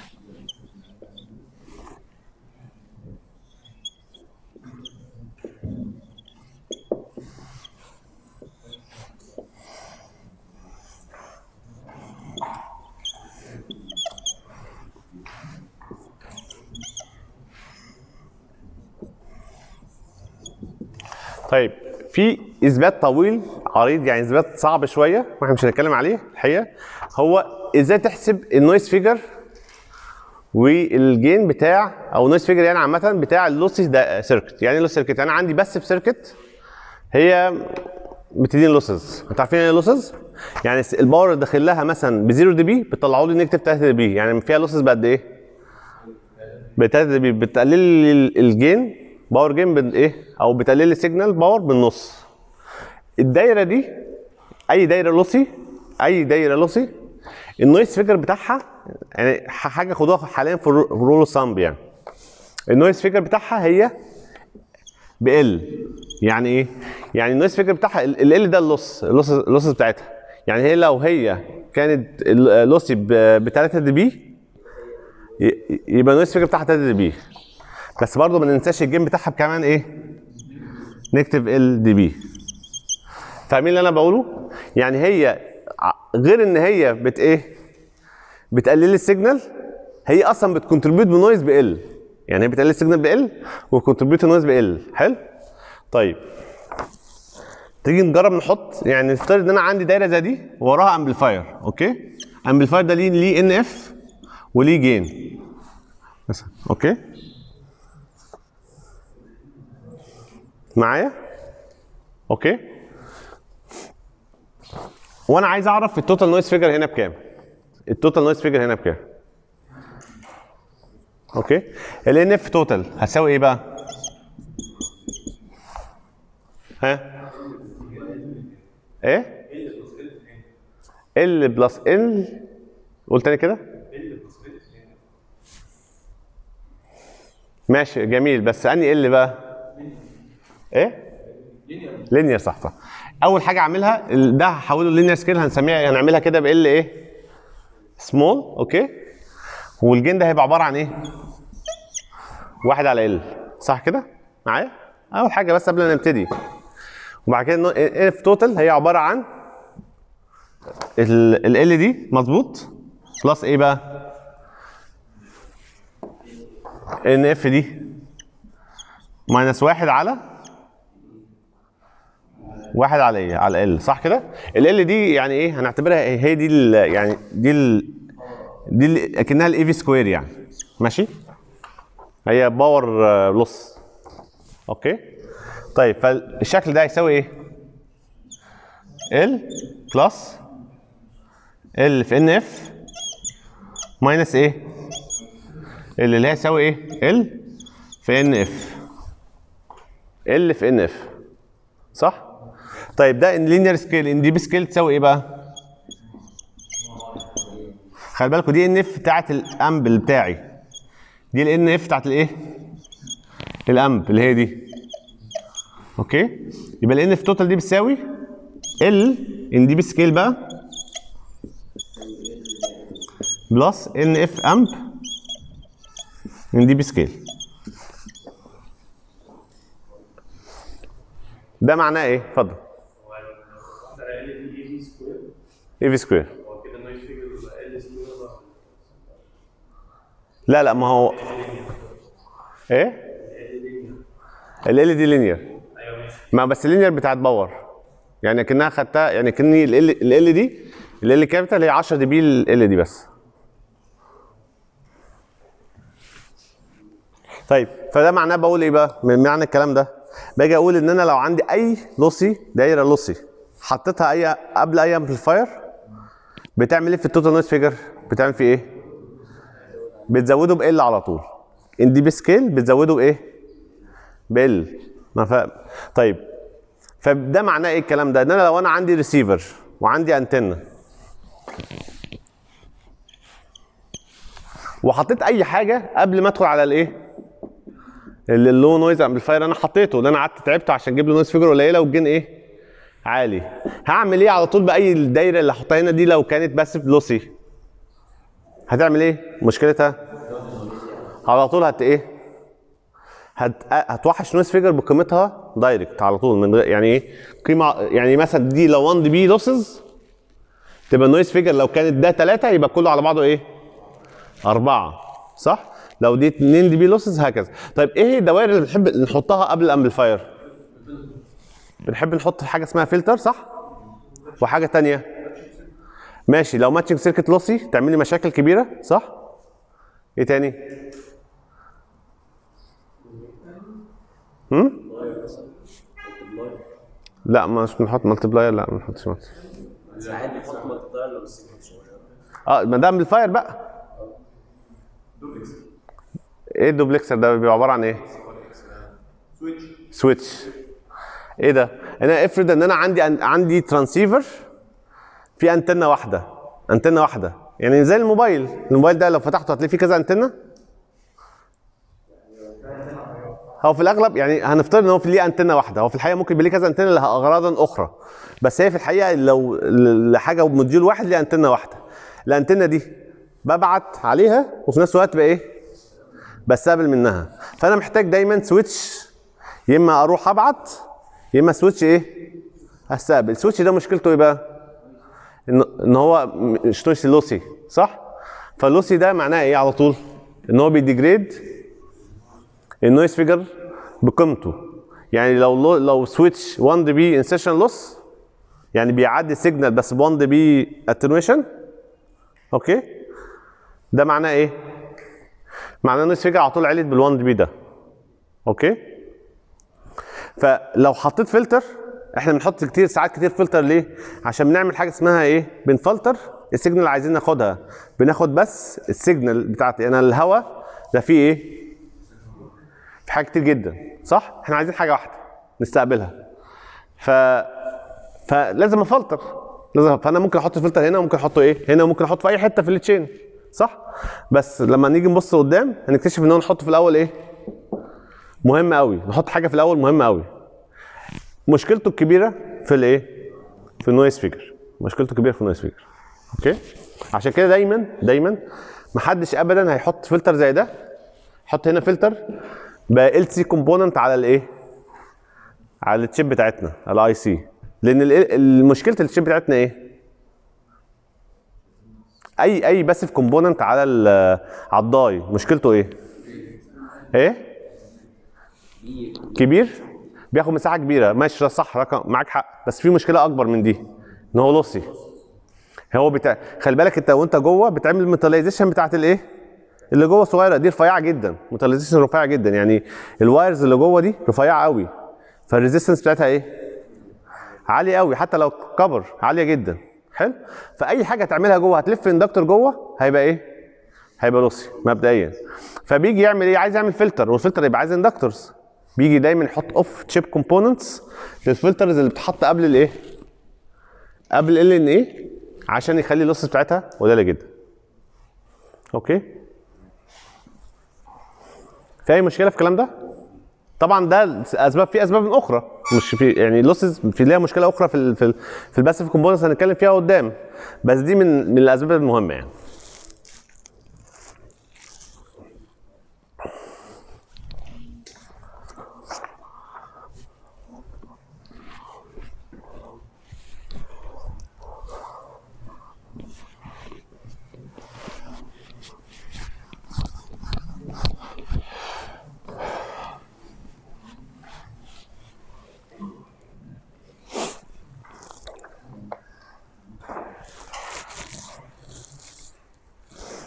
طيب في اثبات طويل عريض يعني اثبات صعب شويه واحنا مش هنتكلم عليه الحقيقه هو ازاي تحسب النويز فيجر والجين بتاع او نويز فيجر يعني عامه بتاع اللوسي ده سيركت يعني لوس سيركت انا عندي بس في سيركت هي بتديني لوسز انتوا عارفين يعني ايه لوسز يعني الباور اللي داخل لها مثلا ب 0 دي بي بتطلعوا لي نيجاتيف 3 دي بي يعني فيها لوسز بقد ايه ب 3 دي بي بتقلل لي ال- الجين باور جين بالايه او بتقلل لي سيجنال باور بالنص الدايره دي اي دايره لوسي اي دايره لوسي النويز فيجر بتاعها يعني ح- حاجه خدوها حاليا في الرو- في رول سامب يعني النويز فيجر بتاعها هي بال يعني ايه؟ يعني النويز فيجر بتاعها ال ال ده اللوس اللوس اللوسز بتاعتها يعني هي لو هي كانت اللوسي ب 3 دي بي ي- يبقى النويز فيجر بتاعها 3 دي بي بس برضه ما ننساش الجيم بتاعها كمان ايه؟ نكتب ال دي بي فاهمين اللي انا بقوله؟ يعني هي ع- غير ان هي بت ايه؟ بتقلل لي السيجنال هي اصلا بتكونتريبيوت بنويز بال يعني هي بتقلل السيجنال بال وكونتريبيوت نويز بال حلو؟ طيب تيجي نجرب نحط يعني نفترض ان انا عندي دايره زي دي وراها امبليفاير اوكي؟ امبليفاير ده ليه ليه ان اف وليه جين مثلا اوكي؟ معايا؟ اوكي؟ وانا عايز اعرف التوتال نويز فيجر هنا بكام؟ التوتال نويز فيجر هنا بكام؟ اوكي؟ ال ان اف توتال هتساوي ايه بقى؟ ها؟ ايه؟ ال بلس ال قول تاني كده؟ ماشي جميل بس اني ال بقى؟ ايه؟ لينير صح صح اول حاجه اعملها ال- ده هحوله لينير سكيل هنسميها هنعملها كده بال ايه؟ سمول اوكي؟ والجين ده هيبقى عباره عن ايه؟ واحد على ال صح كده؟ معايا؟ اول حاجه بس قبل ما نبتدي وبعد كده اف توتال هي عباره عن ال ال دي مظبوط بلس ايه بقى؟ ان اف دي ماينس واحد على واحد على ايه؟ على ال صح كده؟ ال دي يعني ايه؟ هنعتبرها إيه؟ هي دي ال يعني دي ال دي ال- اكنها الاي في سكوير يعني ماشي؟ هي باور لوس اوكي؟ طيب فالشكل ده هيساوي ايه؟ ال بلس ال في ان اف ماينس ايه؟ ال اللي هي يساوي ايه؟ ال في ان اف ال في ان اف صح؟ طيب ده ان لينير سكيل ان دي بسكيل تساوي ايه بقى؟ خلي بالكوا دي ان اف بتاعت الامبل بتاعي دي الان اف بتاعت الايه؟ الامب اللي هي دي اوكي يبقى الان اف توتال دي بتساوي ال ان دي بسكيل بقى بلس ان اف امب ان دي بسكيل ده معناه ايه اتفضل هو واحدة على ال دي اي بي سكوير اي في سكوير هو كده النويز فيجر يبقى ال سكوير بقى لا لا ما هو ايه ال ال دي لينير ايوه ماشي ما بس اللينير بتاعت باور يعني كانها خدتها يعني كاني ال ال دي ال ال كابيتال هي 10 دي بي ال دي بس طيب فده معناه بقول ايه بقى من معنى الكلام ده باجي اقول ان انا لو عندي اي لوسي دايره لوسي حطيتها اي قبل اي امبليفاير بتعمل ايه في التوتال نويز فيجر بتعمل فيه ايه بتزوده بال على طول ان دي بسكيل بتزوده بايه بال ما ف... طيب فده معناه ايه الكلام ده ان انا لو انا عندي ريسيفر وعندي انتنه وحطيت اي حاجه قبل ما ادخل على الايه اللي اللو نويز امبليفاير انا حطيته اللي انا قعدت تعبت عشان اجيب له نويز فيجر قليله والجين ايه عالي هعمل ايه على طول باي الدايره اللي هحطها هنا دي لو كانت بس لوسي هتعمل ايه مشكلتها على طول هت ايه هت... هتوحش نويز فيجر بقيمتها دايركت على طول من غير يعني ايه قيمه يعني مثلا دي لو 1 دي بي لوسز تبقى النويز فيجر لو كانت ده 3 يبقى كله على بعضه ايه 4 صح لو دي 2 دي بي لوسز هكذا طيب ايه هي الدوائر اللي بنحب نحطها قبل الامبليفاير بنحب نحط حاجه اسمها فلتر صح وحاجه تانية ماشي لو ماتشنج سيركت لوسي تعمل لي مشاكل كبيره صح ايه تاني هم؟ لا مش بنحط مالتي بلاير لا ما بنحطش مالتي ساعات بنحط مالتي لو السيجنال شويه اه ما ده امبليفاير بقى ايه الدوبلكسر ده بيبقى عباره عن ايه؟ سويتش ايه ده؟ انا افرض ان انا عندي عندي ترانسيفر في انتنه واحده انتنه واحده يعني زي الموبايل الموبايل ده لو فتحته هتلاقي فيه كذا انتنه هو في الاغلب يعني هنفترض ان هو في ليه انتنه واحده هو في الحقيقه ممكن يبقى ليه كذا انتنه لاغراض اخرى بس هي في الحقيقه لو لحاجه موديول واحد ليه انتنه واحده الانتنه دي ببعت عليها وفي نفس الوقت بقى ايه بستقبل منها فانا محتاج دايما سويتش يا اما اروح ابعت يا اما سويتش ايه استقبل السويتش ده مشكلته ايه بقى ان ان هو مش نويز لوسي صح فاللوسي ده معناه ايه على طول ان هو بيديجريد النويز فيجر بقيمته يعني لو لو سويتش 1 دي بي انسيشن لوس يعني بيعدي سيجنال بس ب 1 دي بي اتنويشن اوكي ده معناه ايه معناه النويز فيجر على طول علت بال 1 دي بي ده اوكي فلو حطيت فلتر احنا بنحط كتير ساعات كتير فلتر ليه عشان بنعمل حاجه اسمها ايه بنفلتر السيجنال اللي عايزين ناخدها بناخد بس السيجنال بتاعتي انا الهواء ده فيه ايه في حاجات كتير جدا صح احنا عايزين حاجه واحده نستقبلها ف فلازم افلتر لازم فانا ممكن احط فلتر هنا وممكن احطه ايه هنا وممكن احطه في اي حته في التشين صح بس لما نيجي نبص قدام هنكتشف ان هو نحط في الاول ايه مهم قوي نحط حاجه في الاول مهمه قوي مشكلته الكبيره في الايه في النويز فيجر مشكلته الكبيره في النويز فيجر اوكي عشان كده دايما دايما محدش ابدا هيحط فلتر زي ده حط هنا فلتر بقى ال سي كومبوننت على الايه على التشيب بتاعتنا الاي سي لان المشكله التشيب بتاعتنا ايه اي اي باسيف كومبوننت على على الضاي مشكلته ايه ايه كبير بياخد مساحه كبيره ماشي صح رقم معاك حق بس في مشكله اكبر من دي ان هو لوسي هو بتاع خلي بالك انت وانت جوه بتعمل الميتاليزيشن بتاعت الايه اللي جوه صغيره دي رفيعه جدا ميتاليزيشن رفيعه جدا يعني الوايرز اللي جوه دي رفيعه قوي فالريزيستنس بتاعتها ايه عاليه قوي حتى لو كبر عاليه جدا حلو فاي حاجه تعملها جوه هتلف اندكتور جوه هيبقى ايه هيبقى لوسي مبدئيا فبيجي يعمل ايه عايز يعمل فلتر والفلتر يبقى عايز اندكتورز بيجي دايما يحط اوف تشيب كومبوننتس للفلترز اللي بتتحط قبل الايه قبل ال ان ايه عشان يخلي اللوسز بتاعتها قليله جدا اوكي في اي مشكله في الكلام ده طبعا ده اسباب في اسباب اخرى مش في يعني لوسز في ليها مشكله اخرى في ال في ال في الباسيف كومبوننتس هنتكلم فيها قدام بس دي من من الاسباب المهمه يعني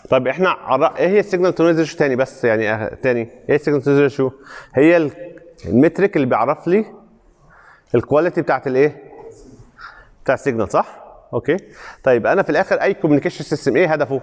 طب احنا عر... ايه هي السيجنال تو نويز ريشيو تاني بس يعني اه... تاني ايه السيجنال تو نويز ريشيو هي ال- المترك اللي بيعرف لي الكواليتي بتاعت الايه بتاع السيجنال صح اوكي طيب انا في الاخر اي كوميونيكيشن سيستم ايه هدفه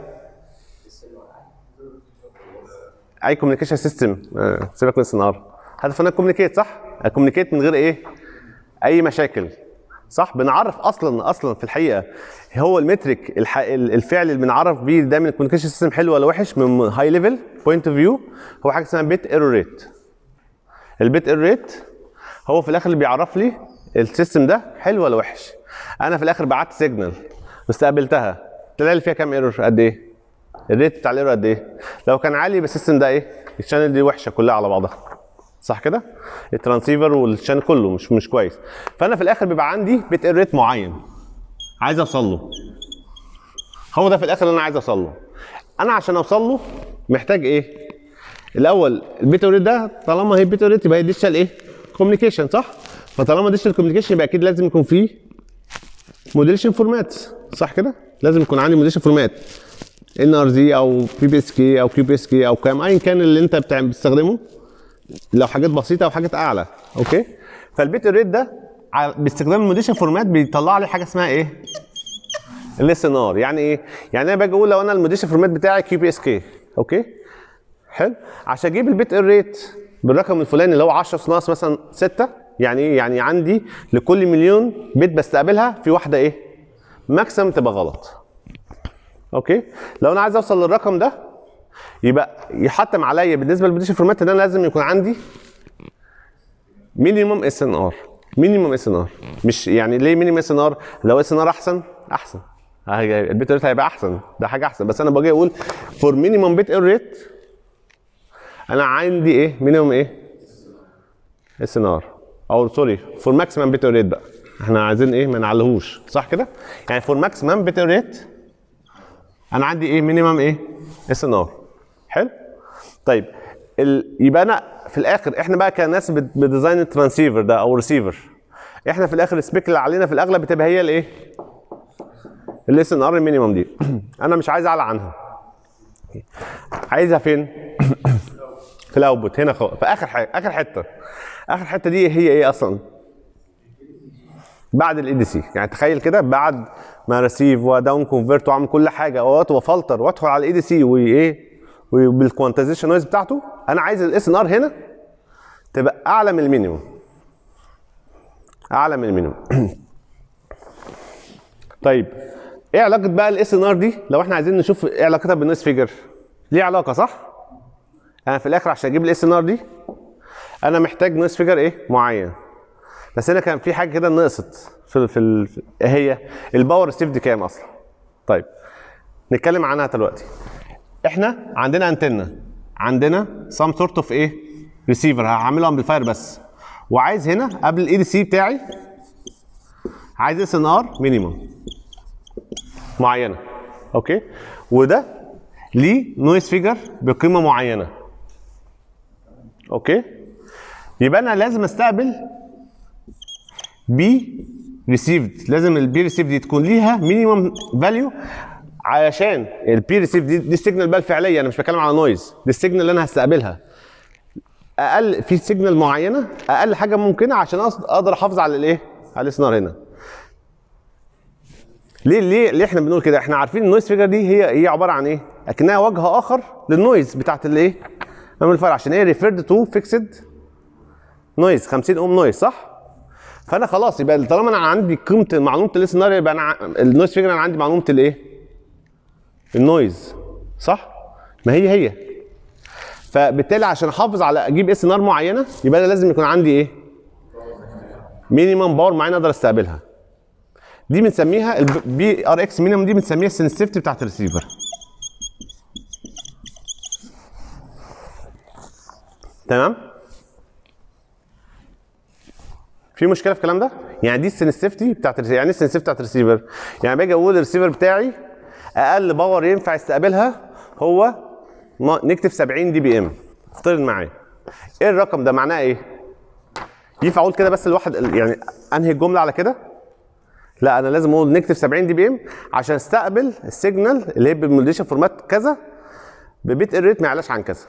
اي كوميونيكيشن سيستم سيبك من النهار هدفه ان كوميونيكيت صح اكوميونيكيت من غير ايه اي مشاكل صح بنعرف اصلا اصلا في الحقيقه هو المترك الح... الفعل اللي بنعرف بيه دايما الكوميونيكيشن سيستم حلو ولا وحش من هاي ليفل بوينت اوف فيو هو حاجه اسمها بيت ايرور ريت البيت ايرور ريت هو في الاخر اللي بيعرف لي السيستم ده حلو ولا وحش انا في الاخر بعت سيجنال واستقبلتها طلع لي فيها كام ايرور قد ايه الريت بتاع الايرور قد ايه لو كان عالي يبقى السيستم ده ايه الشانل دي وحشه كلها على بعضها صح كده الترانسيفر والشانل كله مش مش كويس فانا في الاخر بيبقى عندي بيت ايرور ريت معين عايز اوصل له هو ده في الاخر اللي انا عايز اوصل له انا عشان اوصل له محتاج ايه الاول البيت ايرور ريت ده طالما هي بيت ايرور ريت يبقى هي ديجيتال ايه كوميونيكيشن صح فطالما ديجيتال كوميونيكيشن يبقى اكيد لازم يكون فيه موديليشن فورمات صح كده لازم يكون عندي موديليشن فورمات ان ار زي او بي بي اس كي او كيو بي اس كي او كام ايا كان اللي انت بتاع- بتستخدمه لو حاجات بسيطه او حاجات اعلى اوكي فالبيت ريت ده ع- باستخدام الموديشن فورمات بيطلع لي حاجه اسمها ايه الاس ان ار يعني ايه يعني انا باجي اقول لو انا الموديشن فورمات بتاعي كيو بي اس كي اوكي حلو عشان اجيب البيت ريت بالرقم الفلاني اللي هو 10 ناقص مثلا 6 يعني ايه يعني عندي لكل مليون بيت بستقبلها في واحده ايه ماكسيمم تبقى غلط اوكي لو انا عايز اوصل للرقم ده يبقى يحتم عليا بالنسبه للبوزيشن فورمات ان انا لازم يكون عندي مينيموم اس ان ار مينيموم اس ان ار مش يعني ليه مينيموم اس ان ار لو اس ان ار احسن احسن هي- البيت ريت هيبقى احسن ده حاجه احسن بس انا باجي اقول فور مينيموم بيت ريت انا عندي ايه مينيموم ايه اس ان ار او سوري فور ماكسيمم بيت ريت بقى احنا عايزين ايه ما نعلهوش صح كده يعني فور ماكسيمم بيت ريت انا عندي ايه مينيمم ايه اس ان ار حلو طيب ال... يبقى انا في الاخر احنا بقى كناس بت- بديزاين الترانسيفر ده او الريسيفر احنا في الاخر السبيك اللي علينا في الاغلب بتبقى هي الايه الاس ان ار المينيمم دي انا مش عايز اعلى عنها عايزها فين في الاوتبوت هنا خالص في اخر حاجه اخر حته اخر حته دي هي ايه اصلا بعد الاي دي سي يعني تخيل كده بعد ما ريسيف وداون كونفيرت واعمل كل حاجه وات وفلتر وادخل على الاي دي سي وايه وبالكوانتايزيشن نويز بتاعته انا عايز الاس ان ار هنا تبقى اعلى من المينيموم اعلى من المينيموم طيب ايه علاقه بقى الاس ان ار دي لو احنا عايزين نشوف ايه علاقتها بالنويز فيجر ليه علاقه صح انا في الاخر عشان اجيب الاس ان ار دي انا محتاج نويز فيجر ايه معين بس هنا كان في حاجه كده نقصت في في ال- في- ايه هي الباور ريسيفد كام اصلا طيب نتكلم عنها دلوقتي احنا عندنا انتنه عندنا سام سورت اوف ايه ريسيفر هعمله امبليفاير بس وعايز هنا قبل الاي دي سي بتاعي عايز اس ان ار مينيموم معينه اوكي وده ليه نويز فيجر بقيمه معينه اوكي يبقى انا لازم استقبل بي ريسيفد لازم البي ريسيفد دي تكون ليها مينيمم فاليو علشان البي ريسيفد دي, دي السيجنال بقى الفعليه انا مش بتكلم على نويز دي السيجنال اللي انا هستقبلها اقل في سيجنال معينه اقل حاجه ممكنه عشان أقصد- اقدر احافظ على الايه على الاسنار هنا ليه ليه ليه احنا بنقول كده احنا عارفين النويز فيجر دي هي هي عباره عن ايه اكنها وجه اخر للنويز بتاعت الايه الفرق عشان هي ريفيرد تو فيكسد نويز 50 اوم نويز صح فانا خلاص يبقى طالما انا عندي قيمه معلومه السيناريو يبقى انا ع- النويز فيجر انا عندي معلومه الايه النويز صح ما هي هي فبالتالي عشان احافظ على اجيب اس نار معينه يبقى انا لازم يكون عندي ايه مينيمم باور معينه اقدر استقبلها دي بنسميها البي ار اكس مينيمم دي بنسميها السنسيتيفيتي بتاعت الريسيفر تمام في مشكله في الكلام ده يعني دي السنسيتيفيتي بتاعت الريسيفر يعني ايه السنسيتيفيتي بتاعت الريسيفر يعني باجي اقول الريسيفر بتاعي اقل باور ينفع يستقبلها هو نكتب 70 دي بي ام افترض معايا ايه الرقم ده معناه ايه ينفع اقول كده بس الواحد يعني انهي الجمله على كده لا انا لازم اقول نكتب 70 دي بي ام عشان استقبل السيجنال اللي هي بالموديشن فورمات كذا ببيت الريت ما يعلاش عن كذا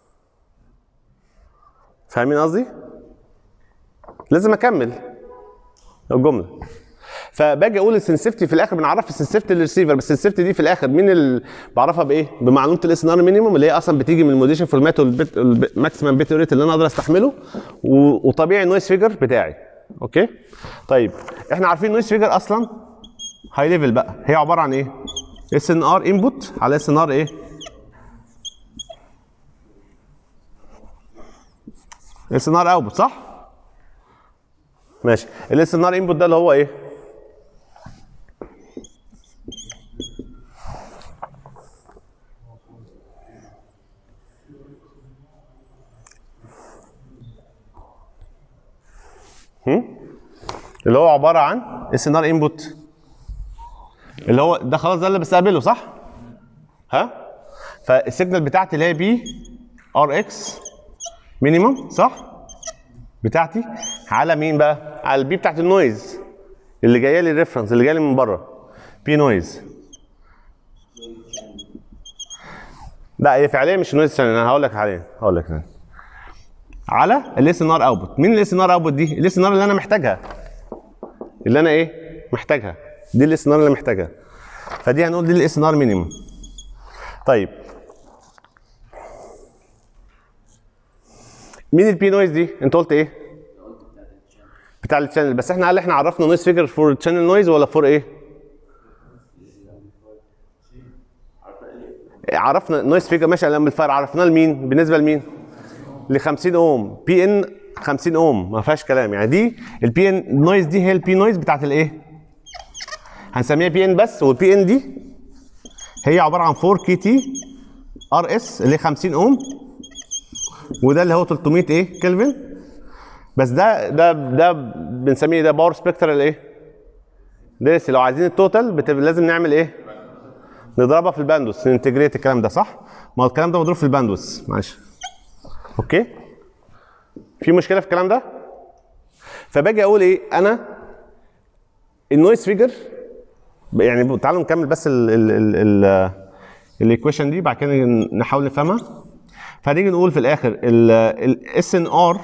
فاهمين قصدي لازم اكمل الجمله فباجي اقول السنسيفتي في الاخر بنعرف السنسيفتي للريسيفر بس السنسيفتي دي في الاخر مين اللي بعرفها بايه؟ بمعلومه الاس ان ار مينيموم اللي هي اصلا بتيجي من الموديشن فورمات والماكسيمم بيت ريت اللي انا اقدر استحمله و- وطبيعي النويز فيجر بتاعي اوكي؟ طيب احنا عارفين النويز فيجر اصلا هاي ليفل بقى هي عباره عن ايه؟ اس ان ار انبوت على اس ان ار ايه؟ اس ان ار اوتبوت صح؟ ماشي الاس ان ار انبوت ده اللي هو ايه؟ هم؟ اللي هو عباره عن اس ان ار انبوت اللي هو ده خلاص ده اللي بستقبله صح؟ ها؟ فالسيجنال بتاعتي اللي هي بي ار اكس مينيمم صح؟ بتاعتي على مين بقى؟ على البي بتاعت النويز اللي جايه لي الريفرنس اللي جايه لي من بره بي نويز لا هي فعليا مش نويز ثاني انا هقول لك حاليا هقول لك ثاني على الاس ان ار اوتبوت مين الاس ان ار اوتبوت دي الاس ان ار اللي انا محتاجها اللي انا ايه محتاجها دي الاس ان ار اللي محتاجها فدي هنقول دي الاس ان ار مينيمم طيب مين البي نويز دي انت قلت ايه بتاع الشانل بس احنا هل احنا عرفنا نويز فيجر فور تشانل نويز ولا فور ايه عرفنا نويز فيجر ماشي على الامبليفاير عرفناه لمين بالنسبه لمين ل 50 اوم بي ان 50 اوم ما فيهاش كلام يعني دي البي ان نويز دي هي البي نويز بتاعت الايه هنسميها بي ان بس والبي ان دي هي عباره عن 4 كي تي ار اس اللي هي 50 اوم وده اللي هو 300 ايه كلفن بس ده ده ده بنسميه ده باور سبيكترال ايه لسه لو عايزين التوتال بتبقى لازم نعمل ايه نضربها في الباندوس ننتجريت الكلام ده صح ما هو الكلام ده مضروب في الباندوس معلش اوكي في مشكله في الكلام ده فباجي اقول ايه انا النويز فيجر يعني تعالوا نكمل بس ال ال ال ال الايكويشن دي بعد كده نحاول نفهمها فهنيجي نقول في الاخر الاس ان ار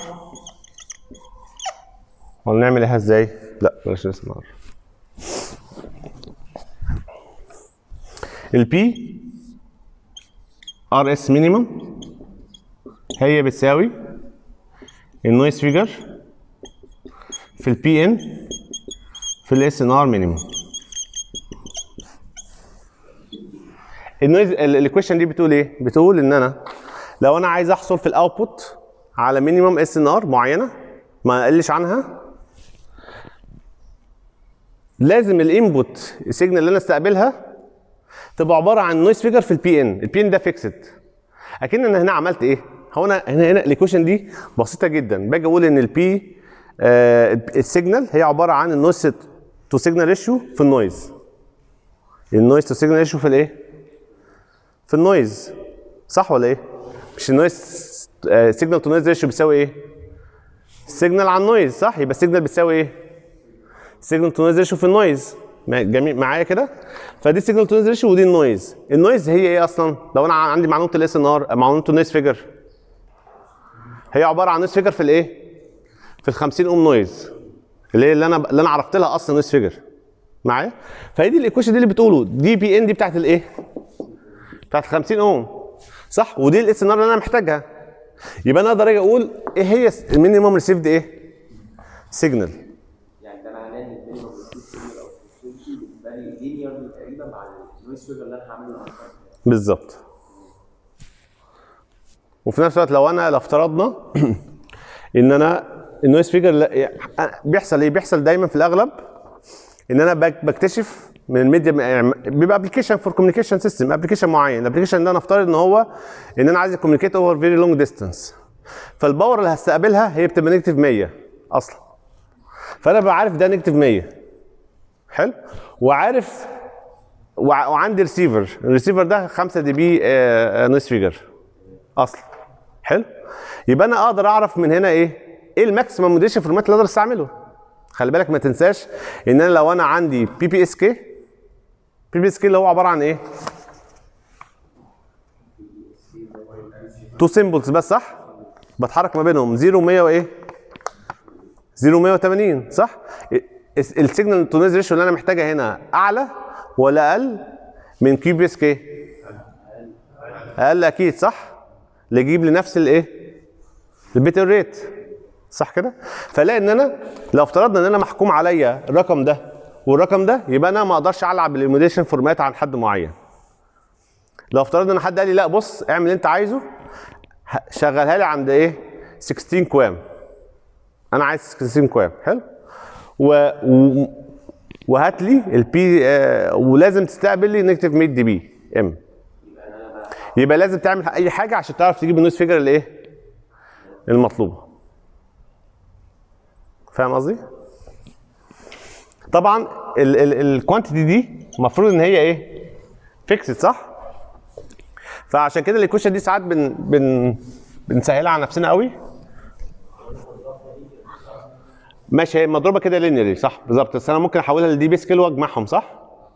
ولا نعمل ايه ازاي؟ لا بلاش الاس ان ار البي ار اس مينيمم هي بتساوي النويز فيجر في البي ان في الاس ان ار مينيمم النويز الايكويشن دي بتقول ايه؟ بتقول ان انا لو انا عايز احصل في الاوتبوت على مينيمم اس ان ار معينه ما اقلش عنها لازم الانبوت السيجنال اللي انا استقبلها تبقى عباره عن نويز فيجر في البي ان البي ان ده فيكسد اكن انا هنا عملت ايه هو انا هنا هنا الايكويشن دي بسيطه جدا باجي اقول ان البي آه السيجنال هي عباره عن النويز تو سيجنال ريشيو في النويز النويز تو سيجنال ريشيو في الايه في النويز صح ولا ايه مش النويز سيجنال تو نويز ريشيو بيساوي ايه سيجنال على النويز صح يبقى السيجنال بتساوي ايه سيجنال تو نويز ريشيو في النويز جميل معايا كده فدي سيجنال تو نويز ريشيو ودي النويز النويز هي ايه اصلا لو انا عندي معلومه الاس ان ار معلومه النويز فيجر هي عباره عن نويز فيجر في الايه في ال 50 اوم نويز اللي هي اللي انا اللي انا عرفت لها اصلا نويز فيجر معايا فهي دي الايكويشن دي اللي بتقوله دي بي ان دي بتاعت الايه بتاعت 50 اوم صح ودي الاس ان ار اللي انا محتاجها يبقى انا اقدر اجي اقول ايه هي المينيمم ريسيفد ايه سيجنال يعني ده معناه ان المينيمم سيجنال او الفريكونسي بالنسبه لي لينيرلي تقريبا مع النويز فيجر اللي انا هعمله بالظبط وفي نفس الوقت لو انا لو افترضنا ان انا النويز فيجر لا- بيحصل ايه بيحصل دايما في الاغلب ان انا بك- بكتشف من الميديا يعني بيبقى ابلكيشن فور كوميونيكيشن سيستم ابلكيشن معين الابلكيشن ده نفترض ان هو ان انا عايز كوميونيكيت اوفر فيري لونج ديستانس فالباور اللي هستقبلها هي بتبقى نيجاتيف 100 اصلا فانا ببقى عارف ده نيجاتيف 100 حلو وعارف وع- وعندي ريسيفر الريسيفر ده 5 دي بي نويز فيجر اصلا حلو يبقى انا اقدر اعرف من هنا ايه ايه الماكسيمم موديشن فورمات اللي اقدر استعمله خلي بالك ما تنساش ان انا لو انا عندي بي بي اس كي بي بي اس كي اللي هو عباره عن ايه تو سيمبلز بس صح بتحرك ما بينهم 0 و100 وايه 0 180 صح السيجنال تو نويز ريشيو اللي انا محتاجها هنا اعلى ولا اقل من كيو بي اس كي اقل اكيد صح اللي يجيب لي نفس الايه البيت ريت صح كده فلاقي ان انا لو افترضنا ان انا محكوم عليا الرقم ده والرقم ده يبقى انا ما اقدرش العب بالايميوليشن فورمات عن حد معين لو افترضنا ان حد قال لي لا بص اعمل اللي انت عايزه ه- شغلها لي عند ايه 16 كوام انا عايز 16 كوام حلو و... و... وهات لي البي آه ولازم تستقبل لي نيجاتيف 100 دي بي ام يبقى لازم تعمل اي حاجه عشان تعرف تجيب النويز فيجر الايه المطلوبه فاهم قصدي طبعا الكوانتيتي دي المفروض ان هي ايه فيكسد صح فعشان كده الايكويشن دي ساعات بن بن بنسهلها على نفسنا قوي ماشي هي مضروبه كده لينيري صح بالظبط بس انا ممكن احولها لدي بي سكيل واجمعهم صح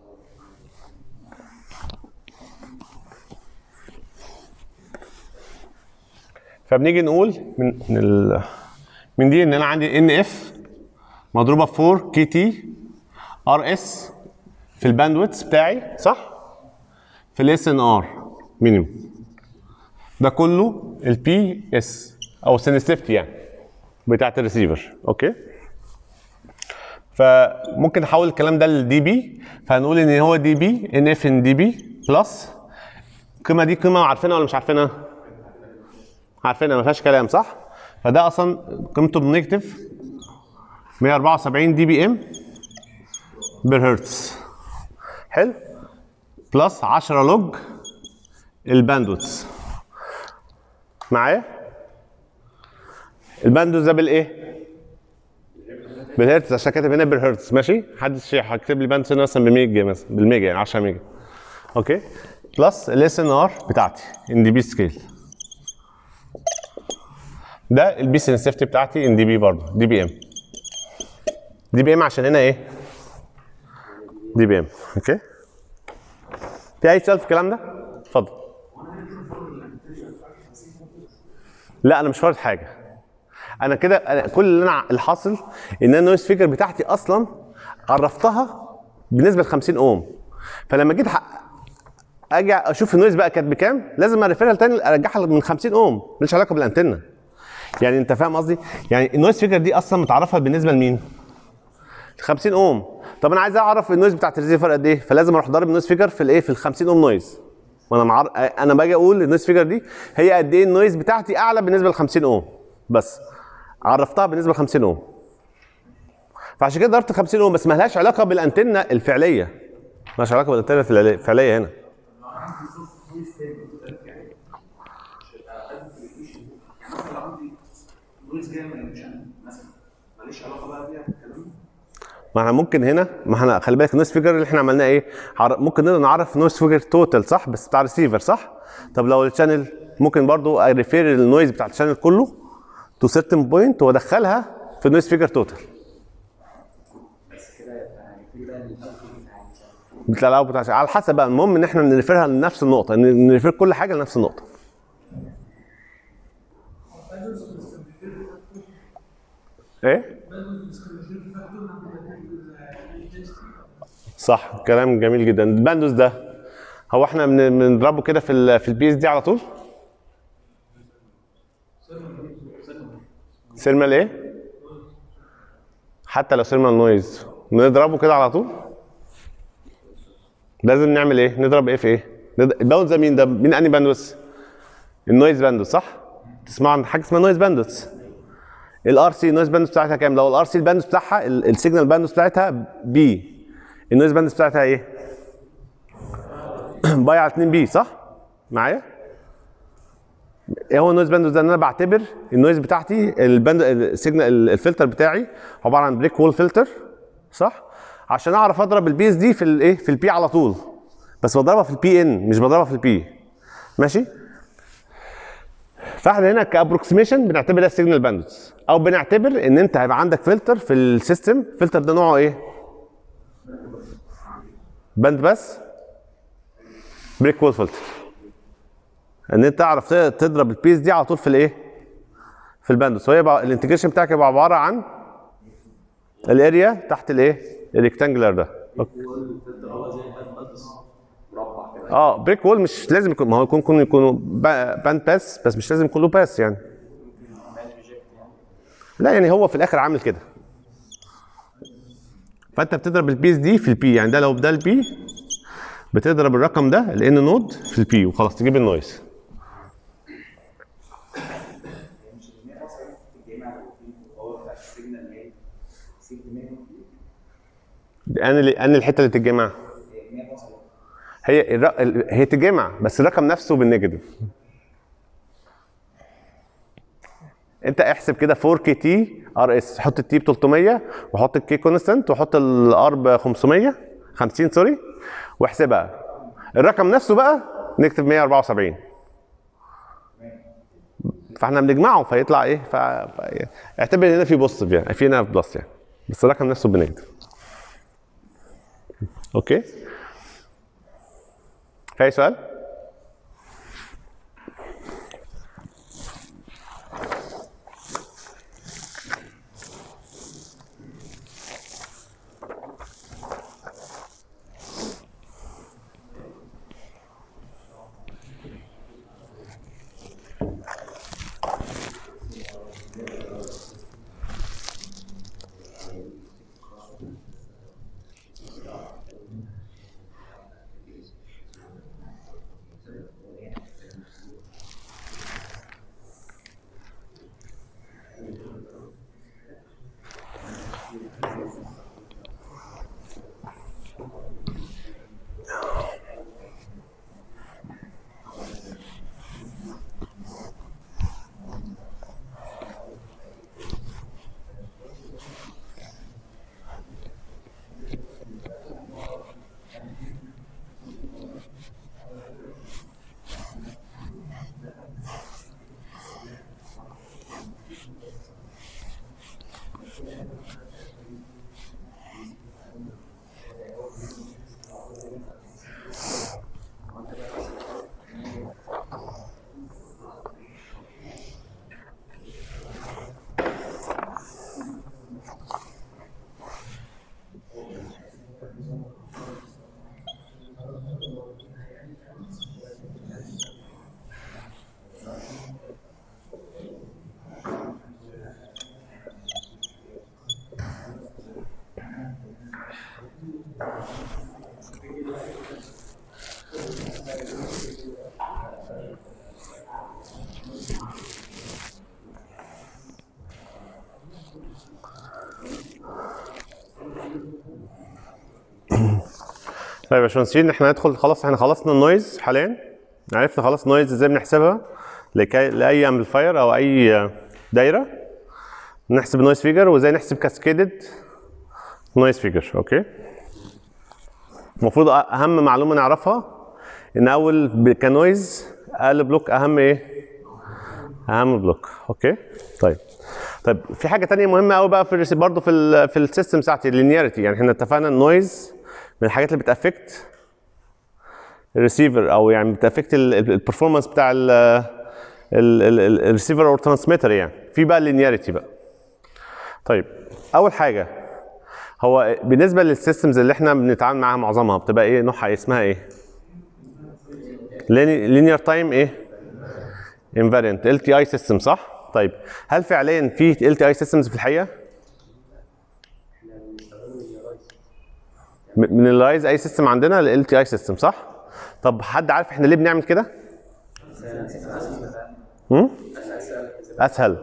فبنيجي نقول من من, ال... من دي ان انا عندي ان اف مضروبه في 4 كي تي ار اس في الباندويتس بتاعي صح في الاس ان ار مينيمم ده كله البي اس او السنسيفتي يعني بتاعت الريسيفر اوكي فممكن نحول الكلام ده لدي بي فهنقول ان هو دي بي ان اف ان دي بي بلس القيمه دي قيمه عارفينها ولا مش عارفينها؟ عارفينها ما فيهاش كلام صح؟ فده اصلا قيمته بنيجاتيف 174 دي بي ام بير هرتز حلو بلس 10 لوج الباندوتس معايا الباندوتس ده بالايه بالهرتز عشان كاتب هنا بالهرتز ماشي محدش هيكتب لي باندوتس هنا مثلا بميجا مثلا بالميجا يعني 10 ميجا اوكي بلس الاس ان ار بتاعتي ان دي بي سكيل ده البي سنسيفتي بتاعتي ان دي بي برضه دي بي ام دي بي ام عشان هنا ايه دي بي ام اوكي في اي سؤال في الكلام ده اتفضل لا انا مش فارض حاجه انا كده أنا كل اللي انا الحاصل ان انا النويز فيجر بتاعتي اصلا عرفتها بالنسبه ل 50 اوم فلما جيت ح- اجي اشوف النويز بقى كانت بكام لازم ارفعها تاني ارجعها من 50 اوم ملوش علاقه بالانتنه يعني انت فاهم قصدي يعني النويز فيجر دي اصلا متعرفها بالنسبه لمين 50 اوم طب انا عايز اعرف النويز بتاعت الريسيفر قد ايه فلازم اروح ضارب النويز فيجر في الايه في ال 50 اوم نويز وانا معر... انا باجي اقول النويز فيجر دي هي قد ايه النويز بتاعتي اعلى بالنسبه ل 50 اوم بس عرفتها بالنسبه ل 50 اوم فعشان كده ضربت 50 اوم بس ما لهاش علاقه بالانتنه الفعليه مالهاش علاقه بالانتنه الفعليه الفعلية هنا نويز جايه من الشانل مثلا ماليش علاقه بقى بيها بالكلام ده ما احنا ممكن هنا ما احنا خلي بالك النويز فيجر اللي احنا عملناه ايه عر- ممكن نقدر نعرف نويز فيجر توتال صح بس بتاع ريسيفر صح طب لو الشانل ممكن برضو اريفير النويز بتاع الشانل كله تو سيرتن بوينت وادخلها في النويز فيجر توتال بس كده يبقى هنبتدي بقى الاوتبوت بتاع الشانل بتاع الاوت بتاع على حسب بقى المهم ان احنا نريفيرها لنفس النقطه ان نريفير كل حاجه لنفس النقطه ايه صح كلام جميل جدا الباندوس ده هو احنا بن- بنضربه كده في ال في البي اس دي على طول سيرمال ايه حتى لو سيرمال نويز نضربه كده على طول لازم نعمل ايه نضرب ايه في ايه ند- الباوند ده مين ده مين انهي باندوس النويز باندوس صح تسمعوا عن حاجه اسمها نويز باندوس الار سي النويز باندوس بتاعتها كام لو الار سي الباندوس بتاعها ال- السيجنال باندوس بتاعتها بي النويز باندوس بتاعتها ايه باي على 2 بي صح معايا ايه هو النويز باندوس ده ان انا بعتبر النويز بتاعتي الباند السيجنال الفلتر بتاعي عباره عن بريك وول فلتر صح عشان اعرف اضرب البي اس دي في الايه في البي على طول بس بضربها في البي ان مش بضربها في البي ماشي فاحنا هنا كابروكسيميشن بنعتبر ده السيجنال باندوث او بنعتبر ان انت هيبقى عندك فلتر في السيستم الفلتر ده نوعه ايه باند بس بريك وول فلتر ان انت تعرف ت- تضرب البيس دي على طول في الايه في الباندوس وهي بقى الانتجريشن بتاعك يبقى عباره عن الاريا تحت الايه الريكتانجلر ده اه بريك وول مش لازم يكون ما هو يكون يكون يكونوا باند باس بس مش لازم يكون له باس يعني لا يعني هو في الاخر عامل كده فانت بتضرب البيس دي في البي يعني ده لو ده البي بتضرب الرقم ده الان نود في البي وخلاص تجيب النويز انا اللي انا الحته اللي تتجمع هي الر... ال- هي تتجمع بس الرقم نفسه بالنيجاتيف انت احسب كده 4 كي تي ار اس حط التي ب 300 وحط الكي كونستنت وحط الار ب 500 50 سوري واحسبها الرقم نفسه بقى نكتب 174 فاحنا بنجمعه فيطلع ايه ف... ف... اعتبر ان هنا في بوزيتيف يعني في هنا بلس يعني بس الرقم نفسه بنيجاتيف اوكي في اي سؤال؟ طيب يا باشمهندسين احنا ندخل خلاص احنا خلصنا النويز حاليا عرفنا خلاص النويز ازاي بنحسبها لكي لاي امبليفاير او اي دايره نحسب النويز فيجر وازاي نحسب كاسكيدد نويز فيجر اوكي المفروض اهم معلومه نعرفها ان اول ب- كنويز اقل بلوك اهم ايه اهم بلوك اوكي طيب طيب في حاجه تانية مهمه قوي بقى في الريسي برضه في ال في السيستم بتاعتي اللينياريتي يعني احنا اتفقنا النويز من الحاجات اللي بتافكت الريسيفر او يعني بتافكت البرفورمانس بتاع الريسيفر او الترانسميتر يعني في بقى اللينياريتي بقى طيب اول حاجه هو بالنسبه للسيستمز اللي احنا بنتعامل معاها معظمها بتبقى ايه نوعها إيه؟ اسمها ايه لينير تايم ايه انفاريانت ال تي اي سيستم صح طيب هل فعليا في ال تي اي سيستمز في الحقيقه م- من الرايز اي سيستم عندنا ال تي اي سيستم صح طب حد عارف احنا ليه بنعمل كده هم؟ اسهل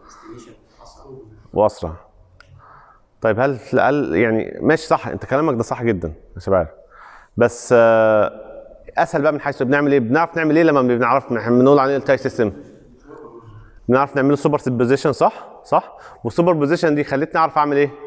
واسرع طيب هل هل يعني ماشي صح انت كلامك ده صح جدا يا شباب بس آه، اسهل بقى من حيث بنعمل ايه بنعرف نعمل ايه لما بنعرف بنقول عليه التاي سيستم بنعرف نعمله سوبر بوزيشن صح صح والسوبر بوزيشن دي خلتني اعرف اعمل ايه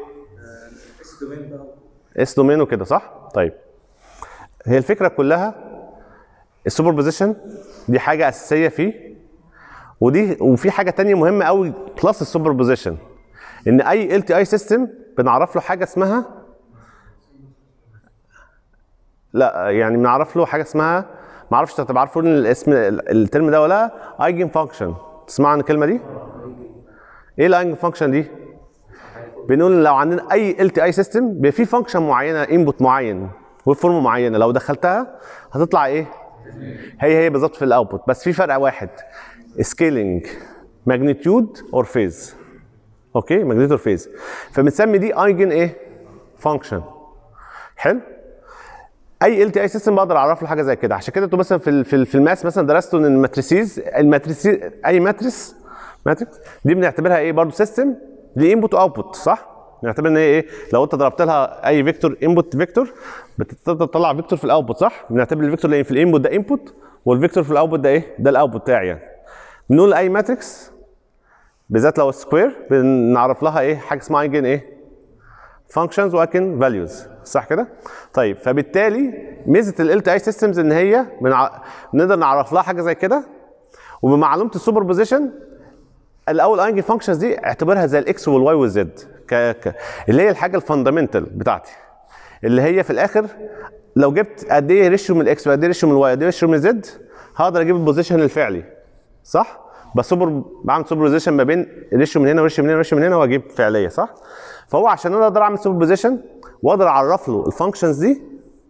اس دومين وكده صح طيب هي الفكره كلها السوبر بوزيشن دي حاجه اساسيه فيه ودي وفي حاجه تانية مهمه قوي بلس السوبر بوزيشن ان اي ال تي اي سيستم بنعرف له حاجه اسمها لا يعني بنعرف له حاجه اسمها ما اعرفش انتوا عارفين الاسم الترم ده ولا لا ايجن فانكشن تسمعوا عن الكلمه دي ايه الايجن فانكشن دي بنقول لو عندنا اي ال تي اي سيستم بيبقى فيه فانكشن معينه انبوت معين وفورم معينه لو دخلتها هتطلع ايه هي هي بالظبط في الاوتبوت بس في فرق واحد سكيلينج ماجنتيود اور فيز اوكي ماجنتيود اور فيز فبنسمي دي ايجن ايه فانكشن حلو اي ال تي اي سيستم بقدر اعرف له حاجه زي كده عشان كده انتوا مثلا في ال- في ال- في الماس مثلا درستوا ان الماتريسيز الماتريسيز اي ماتريس ماتريكس دي بنعتبرها ايه برضه سيستم دي انبوت واوتبوت صح نعتبر ان هي ايه لو انت ضربت لها اي فيكتور انبوت فيكتور بتقدر تطلع فيكتور في الاوتبوت صح بنعتبر الفيكتور اللي في الانبوت ده انبوت والفيكتور في الاوتبوت ده ايه ده الاوتبوت بتاعي يعني بنقول اي ماتريكس بالذات لو سكوير بنعرف لها ايه حاجه اسمها ايجن ايه فانكشنز واكن فاليوز صح كده؟ طيب فبالتالي ميزه ال تي اي سيستمز ان هي بنع... نقدر نعرف لها حاجه زي كده وبمعلومه السوبر بوزيشن الاول ايجن فانكشنز دي اعتبرها زي الاكس والواي والزد ك... ك... اللي هي الحاجه الفاندامنتال بتاعتي اللي هي في الاخر لو جبت قد ايه ريشيو من الاكس وقد ايه ريشيو من الواي وقد ايه ريشيو من الزد هقدر اجيب البوزيشن الفعلي صح؟ بس سوبر بعمل سوبر بوزيشن ما بين ريشيو من هنا وريشيو من هنا وريشيو من هنا واجيب فعليه صح؟ فهو عشان انا اقدر اعمل سوبر بوزيشن واقدر اعرف له الفانكشنز دي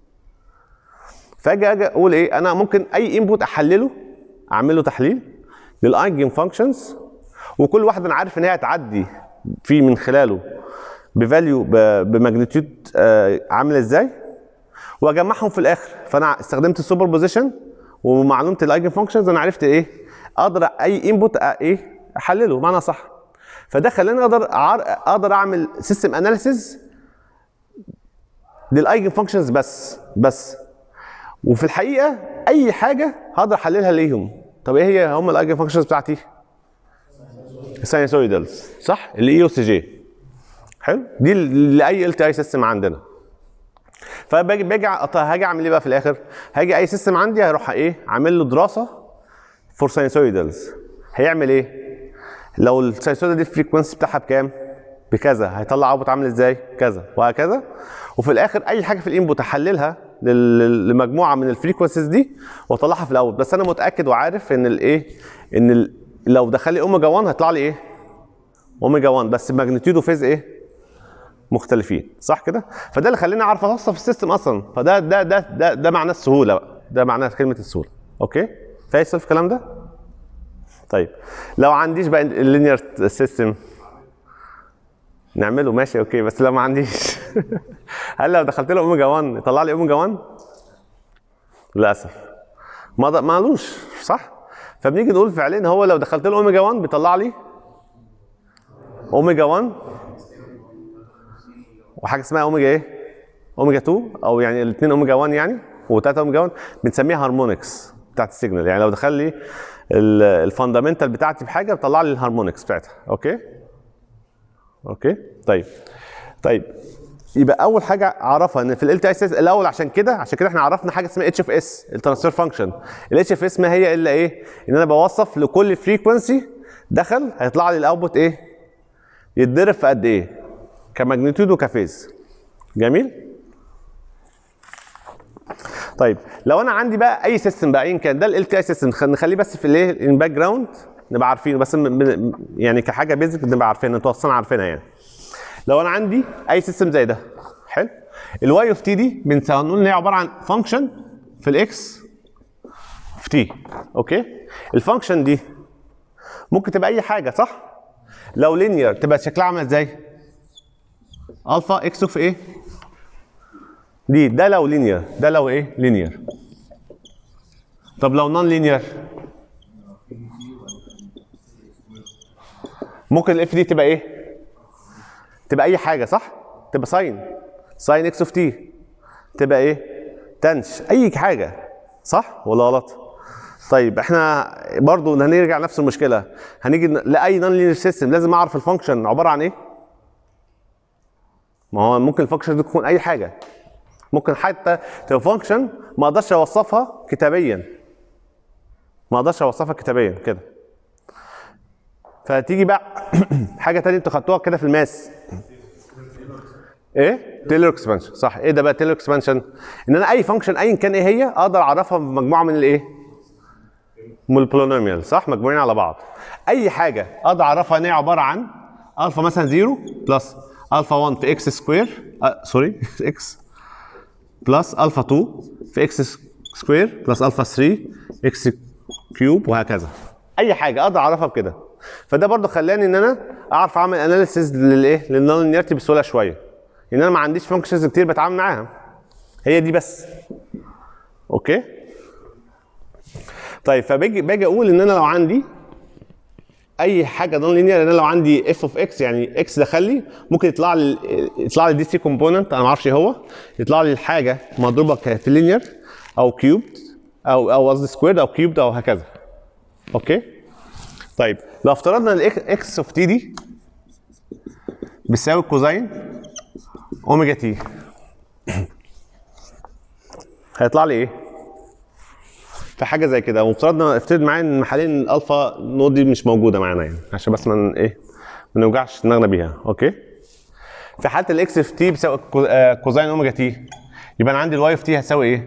فاجي اجي اقول ايه انا ممكن اي انبوت احلله اعمل له تحليل للايجن فانكشنز وكل واحده انا عارف ان هي هتعدي في من خلاله بفاليو بماجنتيود عامله ازاي واجمعهم في الاخر فانا استخدمت السوبر بوزيشن ومعلومه الايجن فانكشنز انا عرفت ايه اقدر اي انبوت ايه احلله معنى صح فده خلاني اقدر أعر- اقدر اعمل سيستم اناليسيز للايجن فانكشنز بس بس وفي الحقيقه اي حاجه هقدر احللها ليهم طب ايه هي هم الايجن فانكشنز بتاعتي الساينسويدالز صح الاي او سي جي حلو دي ل- لاي ال تي اي سيستم عندنا فباجي باجي أط- هاجي اعمل ايه بقى في الاخر هاجي اي سيستم عندي هروح ايه عامل له دراسه فور ساينسويدالز هيعمل ايه لو الساينسويدال دي الفريكونسي بتاعها بكام بكذا هيطلع اوتبوت عامل ازاي كذا وهكذا وفي الاخر اي حاجه في الانبوت احللها لل- لمجموعه من الفريكونسيز دي واطلعها في الاوت بس انا متاكد وعارف ان الايه ان ال- لو دخل لي اوميجا 1 هيطلع لي ايه اوميجا 1 بس ماجنتيود وفيز ايه مختلفين صح كده فده اللي خلاني اعرف اوصف السيستم اصلا فده ده ده ده, ده معناه السهوله بقى ده معناه كلمه السهوله اوكي فايصل في الكلام ده طيب لو عنديش بقى اللينير سيستم نعمله ماشي اوكي بس لو ما عنديش هل لو دخلت له اوميجا 1 يطلع لي اوميجا 1 للاسف ما ض- مالوش صح فبنيجي نقول فعليا هو لو دخلت له اوميجا 1 بيطلع لي اوميجا 1 وحاجه اسمها اوميجا ايه اوميجا 2 او يعني الاثنين اوميجا 1 يعني و3 اوميجا 1 بنسميها هارمونكس بتاعت السيجنال يعني لو دخل لي ال- الفاندامنتال بتاعتي في حاجه بيطلع لي الهارمونكس بتاعتها اوكي اوكي طيب طيب يبقى اول حاجه اعرفها ان في ال تي اس الاول عشان كده عشان كده احنا عرفنا حاجه اسمها اتش اف اس الترانسفير فانكشن الاتش اف اس ما هي الا ايه ان انا بوصف لكل فريكونسي دخل هيطلع لي الاوتبوت ايه يتضرب في قد ايه كماجنتيود وكفيز جميل طيب لو انا عندي بقى اي سيستم بقى ايا كان ده ال تي اي سيستم نخليه بس في الايه الباك جراوند نبقى عارفينه بس م- م- يعني كحاجه بيزك نبقى عارفينها انتوا اصلا عارفينها يعني لو انا عندي اي سيستم زي ده حلو الواي اوف تي دي بنقول ان هي عباره عن فانكشن في الاكس في تي اوكي الفانكشن دي ممكن تبقى اي حاجه صح لو لينير تبقى شكلها عامل ازاي الفا اكس اوف ايه دي ده لو لينير ده لو ايه لينير طب لو نون لينير ممكن الاف دي تبقى ايه تبقى اي حاجه صح تبقى ساين ساين اكس اوف تي تبقى ايه تنش اي حاجه صح ولا غلط طيب احنا برضو هنرجع لنفس المشكله هنيجي ن- لاي نون لينير سيستم لازم اعرف الفانكشن عباره عن ايه ما هو ممكن الفانكشن دي تكون اي حاجه ممكن حتى تبقى فانكشن ما اقدرش اوصفها كتابيا ما اقدرش اوصفها كتابيا كده فتيجي بقى حاجه تانية انتوا خدتوها كده في الماس ايه تيلر اكسبانشن صح ايه ده بقى تيلر اكسبانشن ان انا اي فانكشن ايا كان ايه هي اقدر اعرفها بمجموعه من الايه من البولينوميال صح مجموعين على بعض اي حاجه اقدر اعرفها ان هي عباره عن الفا مثلا 0 بلس الفا 1 في اكس سكوير آه سوري اكس بلس الفا 2 في اكس سكوير بلس الفا 3 اكس كيوب وهكذا اي حاجه اقدر اعرفها بكده فده برضو خلاني ان انا اعرف اعمل اناليسيز للايه للنون لينيرتي بسهوله شويه ان انا ما عنديش فانكشنز كتير بتعامل معاها هي دي بس اوكي طيب فباجي باجي اقول ان انا لو عندي اي حاجه نون لينير ان انا لو عندي اف اوف اكس يعني اكس دخل لي ممكن يطلع لي يطلع لي دي سي كومبوننت انا ما اعرفش ايه هو يطلع لي الحاجه مضروبه ك- في لينير او كيوبد او او قصدي سكويرد او كيوبد او هكذا اوكي طيب لو افترضنا ان اكس اوف تي دي بتساوي كوزين اوميجا تي هيطلع لي ايه؟ في حاجه زي كده وافترضنا افترض معايا ان حاليا الالفا نود دي مش موجوده معانا يعني عشان بس ما ايه ما نوجعش دماغنا بيها اوكي في حاله الاكس في تي بيساوي كو- آه، كوزين اوميجا تي يبقى انا عندي الواي في تي هتساوي ايه؟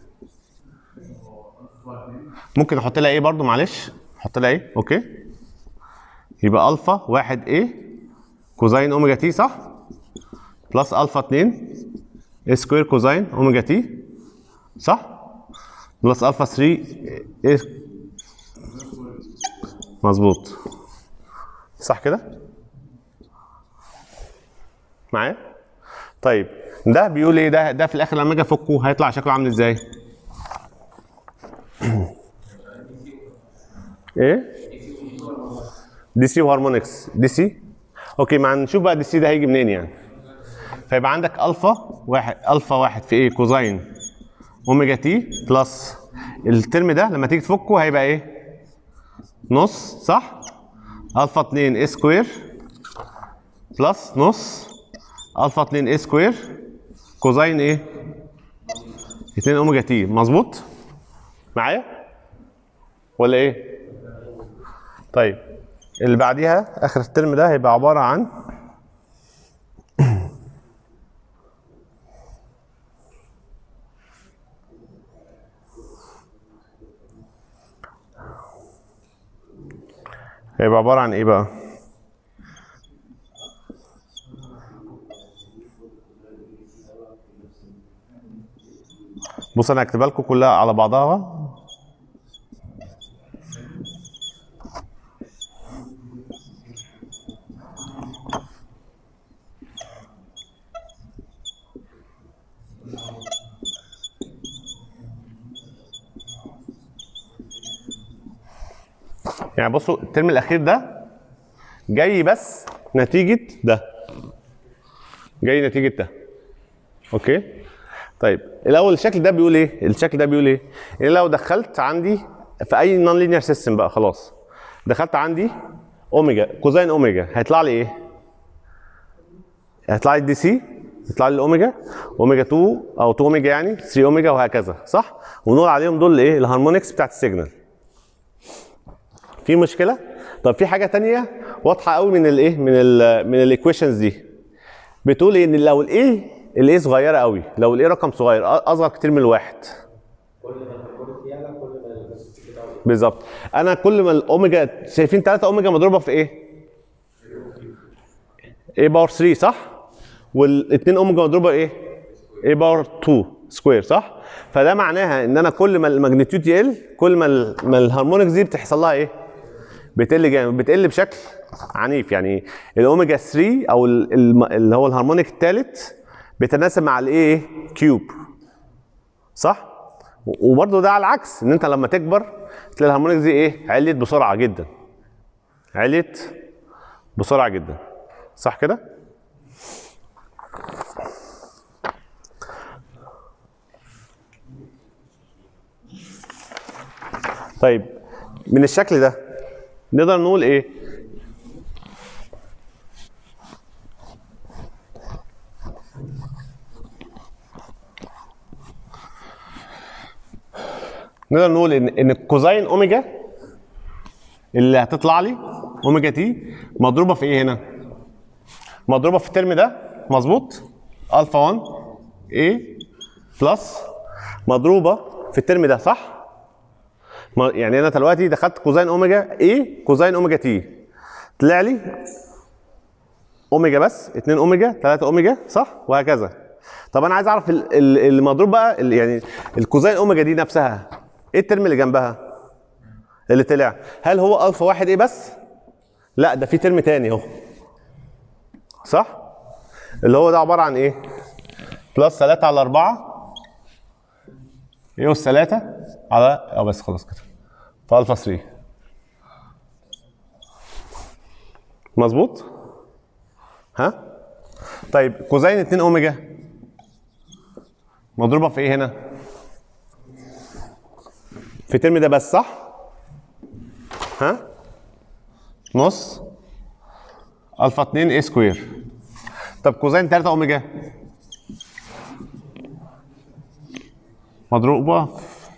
ممكن احط لها ايه برضو معلش احط لها ايه اوكي يبقى الفا واحد ايه كوزين اوميجا تي صح بلس الفا 2 ايه سكوير كوزين اوميجا تي صح بلس الفا 3 ايه مظبوط صح كده معايا طيب ده بيقول ايه ده ده في الاخر لما اجي افكه هيطلع شكله عامل ازاي ايه دي سي وهارمونكس دي سي اوكي ما نشوف بقى دي سي ده هيجي منين يعني فيبقى عندك الفا واحد الفا واحد في ايه كوزين اوميجا تي بلس الترم ده لما تيجي تفكه هيبقى ايه نص صح الفا 2 اي سكوير بلس نص الفا 2 اي سكوير كوزين ايه 2 اوميجا تي مظبوط معايا ولا ايه طيب اللي بعديها اخر الترم ده هيبقى عباره عن هيبقى عباره عن ايه بقى بص انا هكتبها لكم كلها على بعضها يعني بصوا الترم الاخير ده جاي بس نتيجه ده جاي نتيجه ده اوكي طيب الاول الشكل ده بيقول ايه الشكل ده بيقول ايه ان لو دخلت عندي في اي نون لينير سيستم بقى خلاص دخلت عندي اوميجا كوزين اوميجا هيطلع لي ايه هيطلع لي دي سي يطلع لي الاوميجا اوميجا 2 او 2 اوميجا يعني 3 اوميجا وهكذا صح ونقول عليهم دول ايه الهارمونكس بتاعت السيجنال في مشكله طب في حاجه تانية واضحه قوي من الايه من ال من الايكويشنز دي بتقول ان لو الايه الايه صغيره قوي لو الايه رقم صغير أ- اصغر كتير من الواحد كل ما الكواليتي يعلى كل ما الفاسيتي بتاعه يقل. بالظبط انا كل ما الاوميجا شايفين 3 اوميجا مضروبه في ايه ايه باور 3 صح والاثنين اوميجا مضروبه ايه ايه باور 2 سكوير صح فده معناها ان انا كل ما الماجنتيود يقل كل ما ال- ما الهارمونكس دي بتحصل لها ايه بتقل جامد بتقل بشكل عنيف يعني الاوميجا 3 او ال- الم- اللي هو الهارمونيك الثالث بيتناسب مع الايه كيوب صح وبرضه ده على العكس ان انت لما تكبر تلاقي الهارمونيكس دي ايه عليت بسرعه جدا عليت بسرعه جدا صح كده طيب من الشكل ده نقدر نقول ايه نقدر نقول ان ان الكوزين اوميجا اللي هتطلع لي اوميجا تي مضروبه في ايه هنا؟ مضروبه في الترم ده مظبوط؟ الفا 1 A بلس مضروبه في الترم ده صح؟ ما- يعني انا دلوقتي دخلت كوزين اوميجا A كوزين اوميجا تي طلع لي اوميجا بس 2 اوميجا 3 اوميجا صح؟ وهكذا طب انا عايز اعرف ال- ال- المضروب بقى ال- يعني الكوزين اوميجا دي نفسها ايه الترم اللي جنبها؟ اللي طلع هل هو الفا واحد ايه بس؟ لا ده في ترم تاني اهو صح؟ اللي هو ده عباره عن ايه؟ بلس 3 على 4 ايه اس 3 على اه بس خلاص كده فالفا 3 مظبوط؟ ها؟ طيب كوزين 2 اوميجا مضروبه في ايه هنا؟ في الترم ده بس صح؟ ها؟ نص الفا 2 اي سكوير طب كوزين 3 اوميجا مضروبه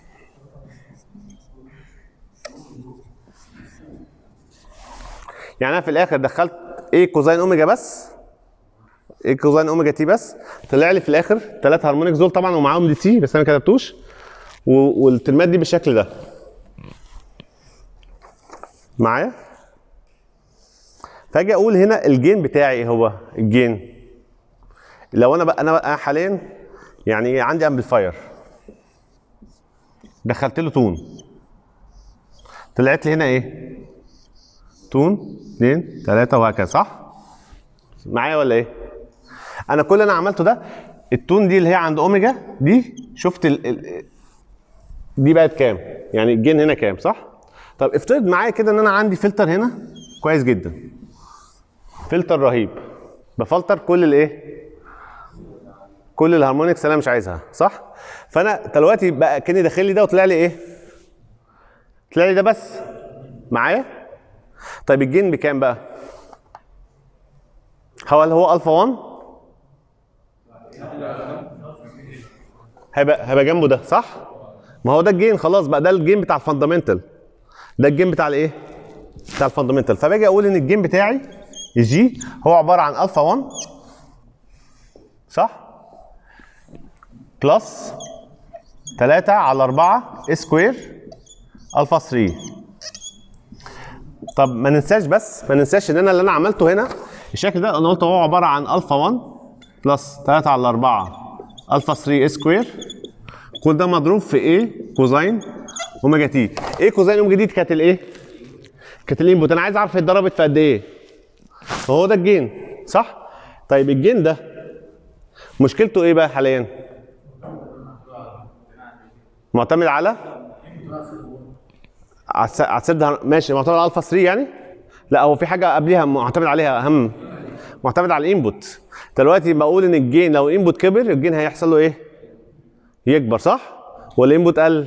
يعني انا في الاخر دخلت ايه كوزين اوميجا بس ايه كوزين اوميجا تي بس طلع لي في الاخر ثلاث هارمونيكس دول طبعا ومعاهم دي تي بس انا ما كتبتوش و- والترمات دي بالشكل ده معايا فاجي اقول هنا الجين بتاعي ايه هو الجين لو انا بقى انا بقى حاليا يعني عندي امبليفاير دخلت له تون طلعت لي هنا ايه تون اثنين ثلاثة وهكذا صح معايا ولا ايه انا كل اللي انا عملته ده التون دي اللي هي عند اوميجا دي شفت ال ال دي بقت كام يعني الجين هنا كام صح طب افترض معايا كده ان انا عندي فلتر هنا كويس جدا فلتر رهيب بفلتر كل الايه كل الهارمونكس اللي انا مش عايزها صح فانا دلوقتي بقى كاني داخل لي ده وطلع لي ايه طلع لي ده بس معايا طيب الجين بكام بقى هو هل هو الفا 1 هيبقى هيبقى جنبه ده صح ما هو ده الجين خلاص بقى ده الجين بتاع الفاندامنتال ده الجين بتاع الايه بتاع الفاندامنتال فباجي اقول ان الجين بتاعي الجي هو عباره عن الفا 1 صح بلس 3 على 4 سكوير الفا 3 طب ما ننساش بس ما ننساش ان انا اللي انا عملته هنا الشكل ده انا قلت هو عباره عن الفا 1 بلس 3 على 4 الفا 3 سكوير كل ده مضروب في ايه كوزين اوميجا تي ايه كوزين اوميجا تي كانت الايه كانت الانبوت انا عايز اعرف هي اتضربت في قد ايه فهو ده الجين صح طيب الجين ده مشكلته ايه بقى حاليا معتمد على على الس- على السد ماشي معتمد على الفا 3 يعني لا هو في حاجه قبليها معتمد عليها اهم معتمد على الانبوت دلوقتي بقول ان الجين لو الانبوت كبر الجين هيحصل له ايه يكبر صح ولا الانبوت قل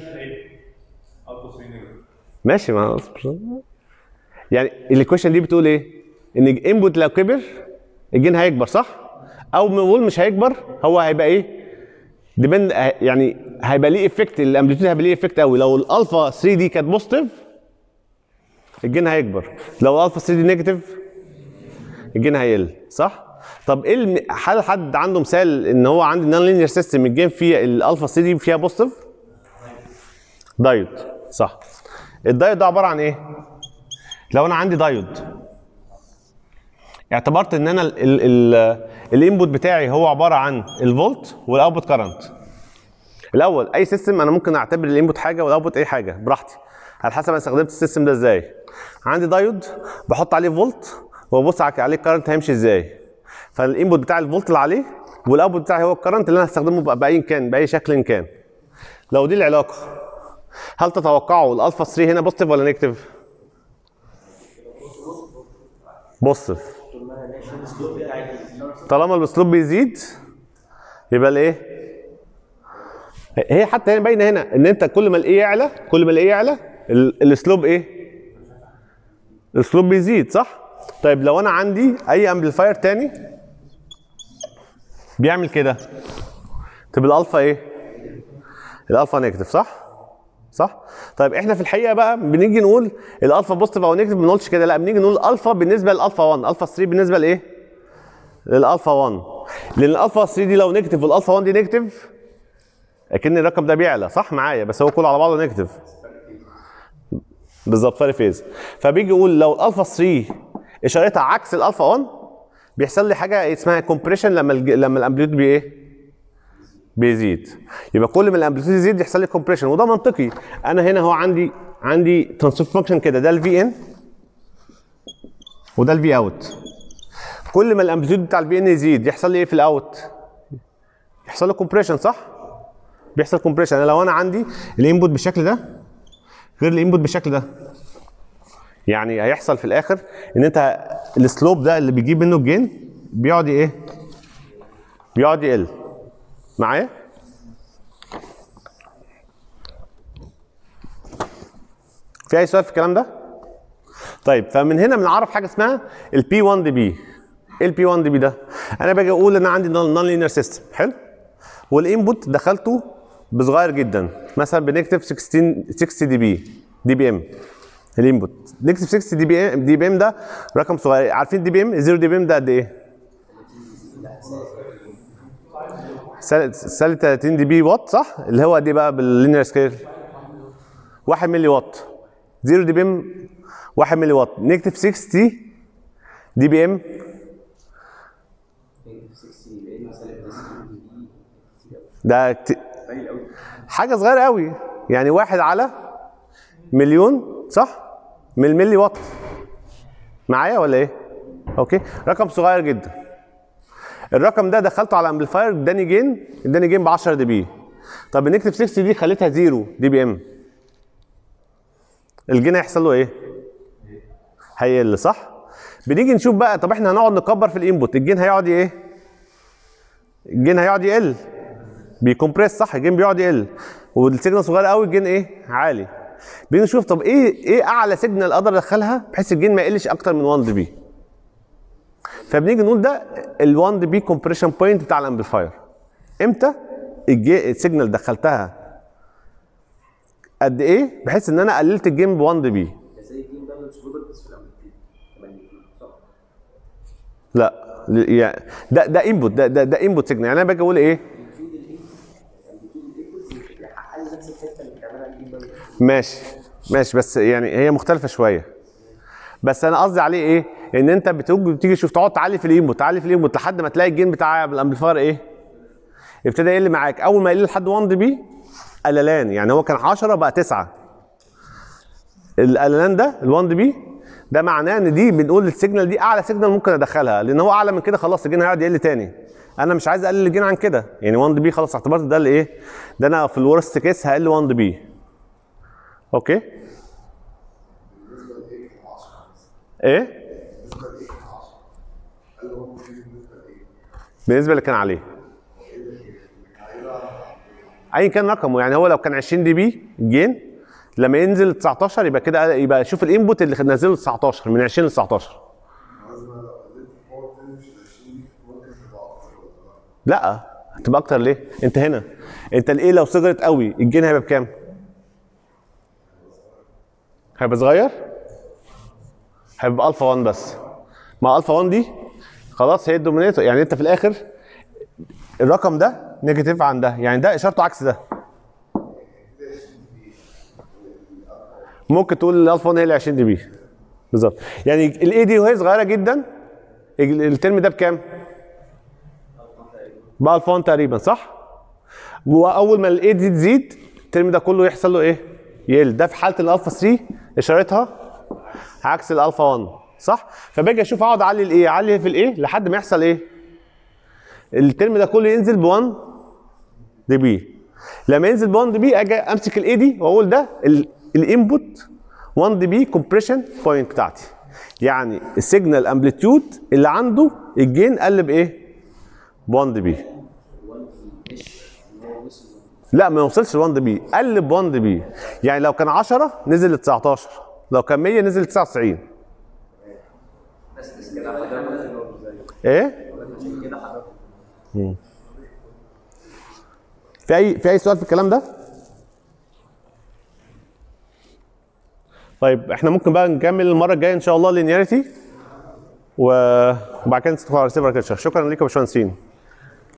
ماشي ما يعني الايكويشن دي بتقول ايه ان الانبوت لو كبر الجين هيكبر صح او بنقول مش هيكبر هو هيبقى ايه ديبند يعني هيبقى ليه افكت الامبليتيود هيبقى ليه افكت قوي لو الالفا 3 دي كانت بوزيتيف الجين هيكبر لو الالفا 3 دي نيجاتيف الجين هيقل صح طب ايه الم... هل حد عنده مثال ان هو عندي نون لينير سيستم الجين فيه الالفا 3 دي فيها بوزيتيف دايود صح الدايود ده عباره عن ايه لو انا عندي دايود اعتبرت ان انا الانبوت بتاعي هو عباره عن الفولت والاوتبوت كارنت الاول اي سيستم انا ممكن اعتبر الانبوت حاجه والاوتبوت اي حاجه براحتي على حسب انا استخدمت السيستم ده ازاي عندي دايود بحط عليه فولت وابص على- عليه الكارنت هيمشي ازاي فالانبوت بتاع الفولت اللي عليه والاوتبوت بتاعي هو الكارنت اللي انا هستخدمه بأ- باي كان باي شكل كان لو دي العلاقه هل تتوقعوا الالفا 3 هنا بوزيتيف ولا نيجاتيف بوزيتيف طول ما انا ماشي الاسلوب بتاعي طالما الاسلوب بيزيد يبقى الايه هي حتى هنا باينه هنا ان انت كل ما الايه يعلى كل ما الايه يعلى ال- الاسلوب ايه الاسلوب بيزيد صح طيب لو انا عندي اي امبليفاير تاني بيعمل كده تبقى الالفا ايه الالفا نيجاتيف صح صح طيب احنا في الحقيقه بقى بنيجي نقول الالفا بوزيتيف او نيجاتيف ما بنقولش كده لا بنيجي نقول الفا بالنسبه للالفا 1 الفا 3 بالنسبه لايه للالفا 1 لان الالفا 3 دي لو نيجاتيف والالفا 1 دي نيجاتيف اكن الرقم ده بيعلى صح معايا بس هو كله على بعضه نيجاتيف بالظبط فرق فيز فبيجي يقول لو الالفا 3 اشارتها عكس الالفا 1 بيحصل لي حاجه اسمها كومبريشن لما الج... لما الامبليتيود بي ايه بيزيد يبقى كل ما الامبليتيود يزيد يحصل لي كومبريشن وده منطقي انا هنا هو عندي عندي ترانسفير فانكشن كده ده الفي ان وده الفي اوت كل ما الامبليتيود بتاع الفي ان يزيد يحصل لي ايه في الاوت يحصل له كومبريشن صح بيحصل كومبريشن انا لو انا عندي الانبوت بالشكل ده غير الانبوت بالشكل ده يعني هيحصل في الاخر ان انت السلوب ده اللي بيجيب منه الجين بيقعد ايه بيقعد يقل معايا في اي سؤال في الكلام ده طيب فمن هنا بنعرف حاجه اسمها البي 1 دي بي ايه البي 1 دي بي ده انا باجي اقول ان عندي نون لينير سيستم حلو والانبوت دخلته بصغير جدا مثلا بنكتب 16 60 دي بي دي بي ام الانبوت نكتب 60 دي بي ام دي بي ام ده رقم صغير عارفين دي بي ام 0 دي بي ام ده قد ايه؟ سالب سالب 30 دي بي وات صح؟ اللي هو قد ايه بقى باللينير سكيل؟ 1 ملي وات 0 دي بي ام 1 ملي وات نكتب 60 دي بي ام ده كت- حاجه صغيره قوي يعني واحد على مليون صح من الملي وات معايا ولا ايه اوكي رقم صغير جدا الرقم ده دخلته على امبليفاير اداني جين اداني جين ب 10 دي بي طب نكتب 60 دي خليتها زيرو دي بي ام الجين هيحصل له ايه هيقل صح بنيجي نشوف بقى طب احنا هنقعد نكبر في الانبوت الجين هيقعد ايه الجين هيقعد يقل بيكمبريس صح الجين بيقعد يقل والسيجنال صغير قوي الجين ايه عالي بنيجي نشوف طب ايه ايه اعلى سيجنال اقدر ادخلها بحيث الجين ما يقلش اكتر من 1 دي بي فبنيجي نقول ده ال 1 دي بي كومبريشن بوينت بتاع الامبليفاير امتى الجي السيجنال دخلتها قد ايه بحيث ان انا قللت الجين ب 1 دي بي زي الجيم ده مش بس في الامبليتيود كمان صح لا ل- يعني ده ده انبوت ده ده ده انبوت سيجنال يعني انا باجي اقول ايه الامبليتيود الايكوز يحقق لي نفس الحته اللي بتعملها الجيم ده ماشي ماشي بس يعني هي مختلفه شويه بس انا قصدي عليه ايه ان انت بتيجي بتيجي تشوف تقعد تعلي في الانبوت تعلي في الانبوت لحد ما تلاقي الجين بتاع الامبليفاير ايه ابتدى يقل معاك اول ما يقل لحد 1 دي بي قللان يعني هو كان 10 بقى 9 القللان ده ال 1 دي بي ده معناه ان دي بنقول السيجنال دي اعلى سيجنال ممكن ادخلها لان هو اعلى من كده خلاص الجين هيقعد يقل تاني انا مش عايز اقلل الجين عن كده يعني 1 دي بي خلاص اعتبرت ده اللي ايه ده انا في الورست كيس هقل 1 دي بي اوكي ايه بالنسبه اللي كان عليه ايا كان رقمه يعني هو لو كان 20 دي بي جين لما ينزل 19 يبقى كده يبقى شوف الانبوت اللي نزله 19 من 20 ل 19 لا هتبقى اكتر ليه؟ انت هنا انت الايه لو صغرت قوي الجين هيبقى بكام؟ هيبقى صغير؟ هيبقى الفا 1 بس مع الفا 1 دي خلاص هي الدومينيتور يعني انت في الاخر الرقم ده نيجاتيف عن ده يعني ده اشارته عكس ده ممكن تقول الالفا 1 هي اللي 20 دي بي بالظبط يعني الاي دي وهي صغيره جدا ال- الترم ده بكام؟ بالفا 1 تقريبا صح؟ واول ما الاي دي تزيد الترم ده كله يحصل له ايه؟ يقل ده في حاله الالفا 3 اشارتها عكس الالفا 1 صح؟ فباجي اشوف اقعد اعلي الايه؟ اعلي في الايه لحد ما يحصل ايه؟ الترم ده كله ينزل ب 1 دي بي لما ينزل ب 1 دي بي اجي امسك الاي دي واقول ده الانبوت 1 دي بي كومبريشن بوينت بتاعتي يعني السيجنال امبليتيود اللي عنده الجين قل بايه؟ ب 1 دي بي لا ما يوصلش ل 1 دي بي قل ب 1 دي بي يعني لو كان 10 نزل ل 19 لو كان 100 نزل ل 99 بس بس كده حضرتك ايه؟ عشان كده حضرتك في اي في اي سؤال في الكلام ده؟ طيب احنا ممكن بقى نكمل المره الجايه ان شاء الله لينياريتي وبعد كده ندخل على ريسيفر شكرا ليكم يا باشمهندسين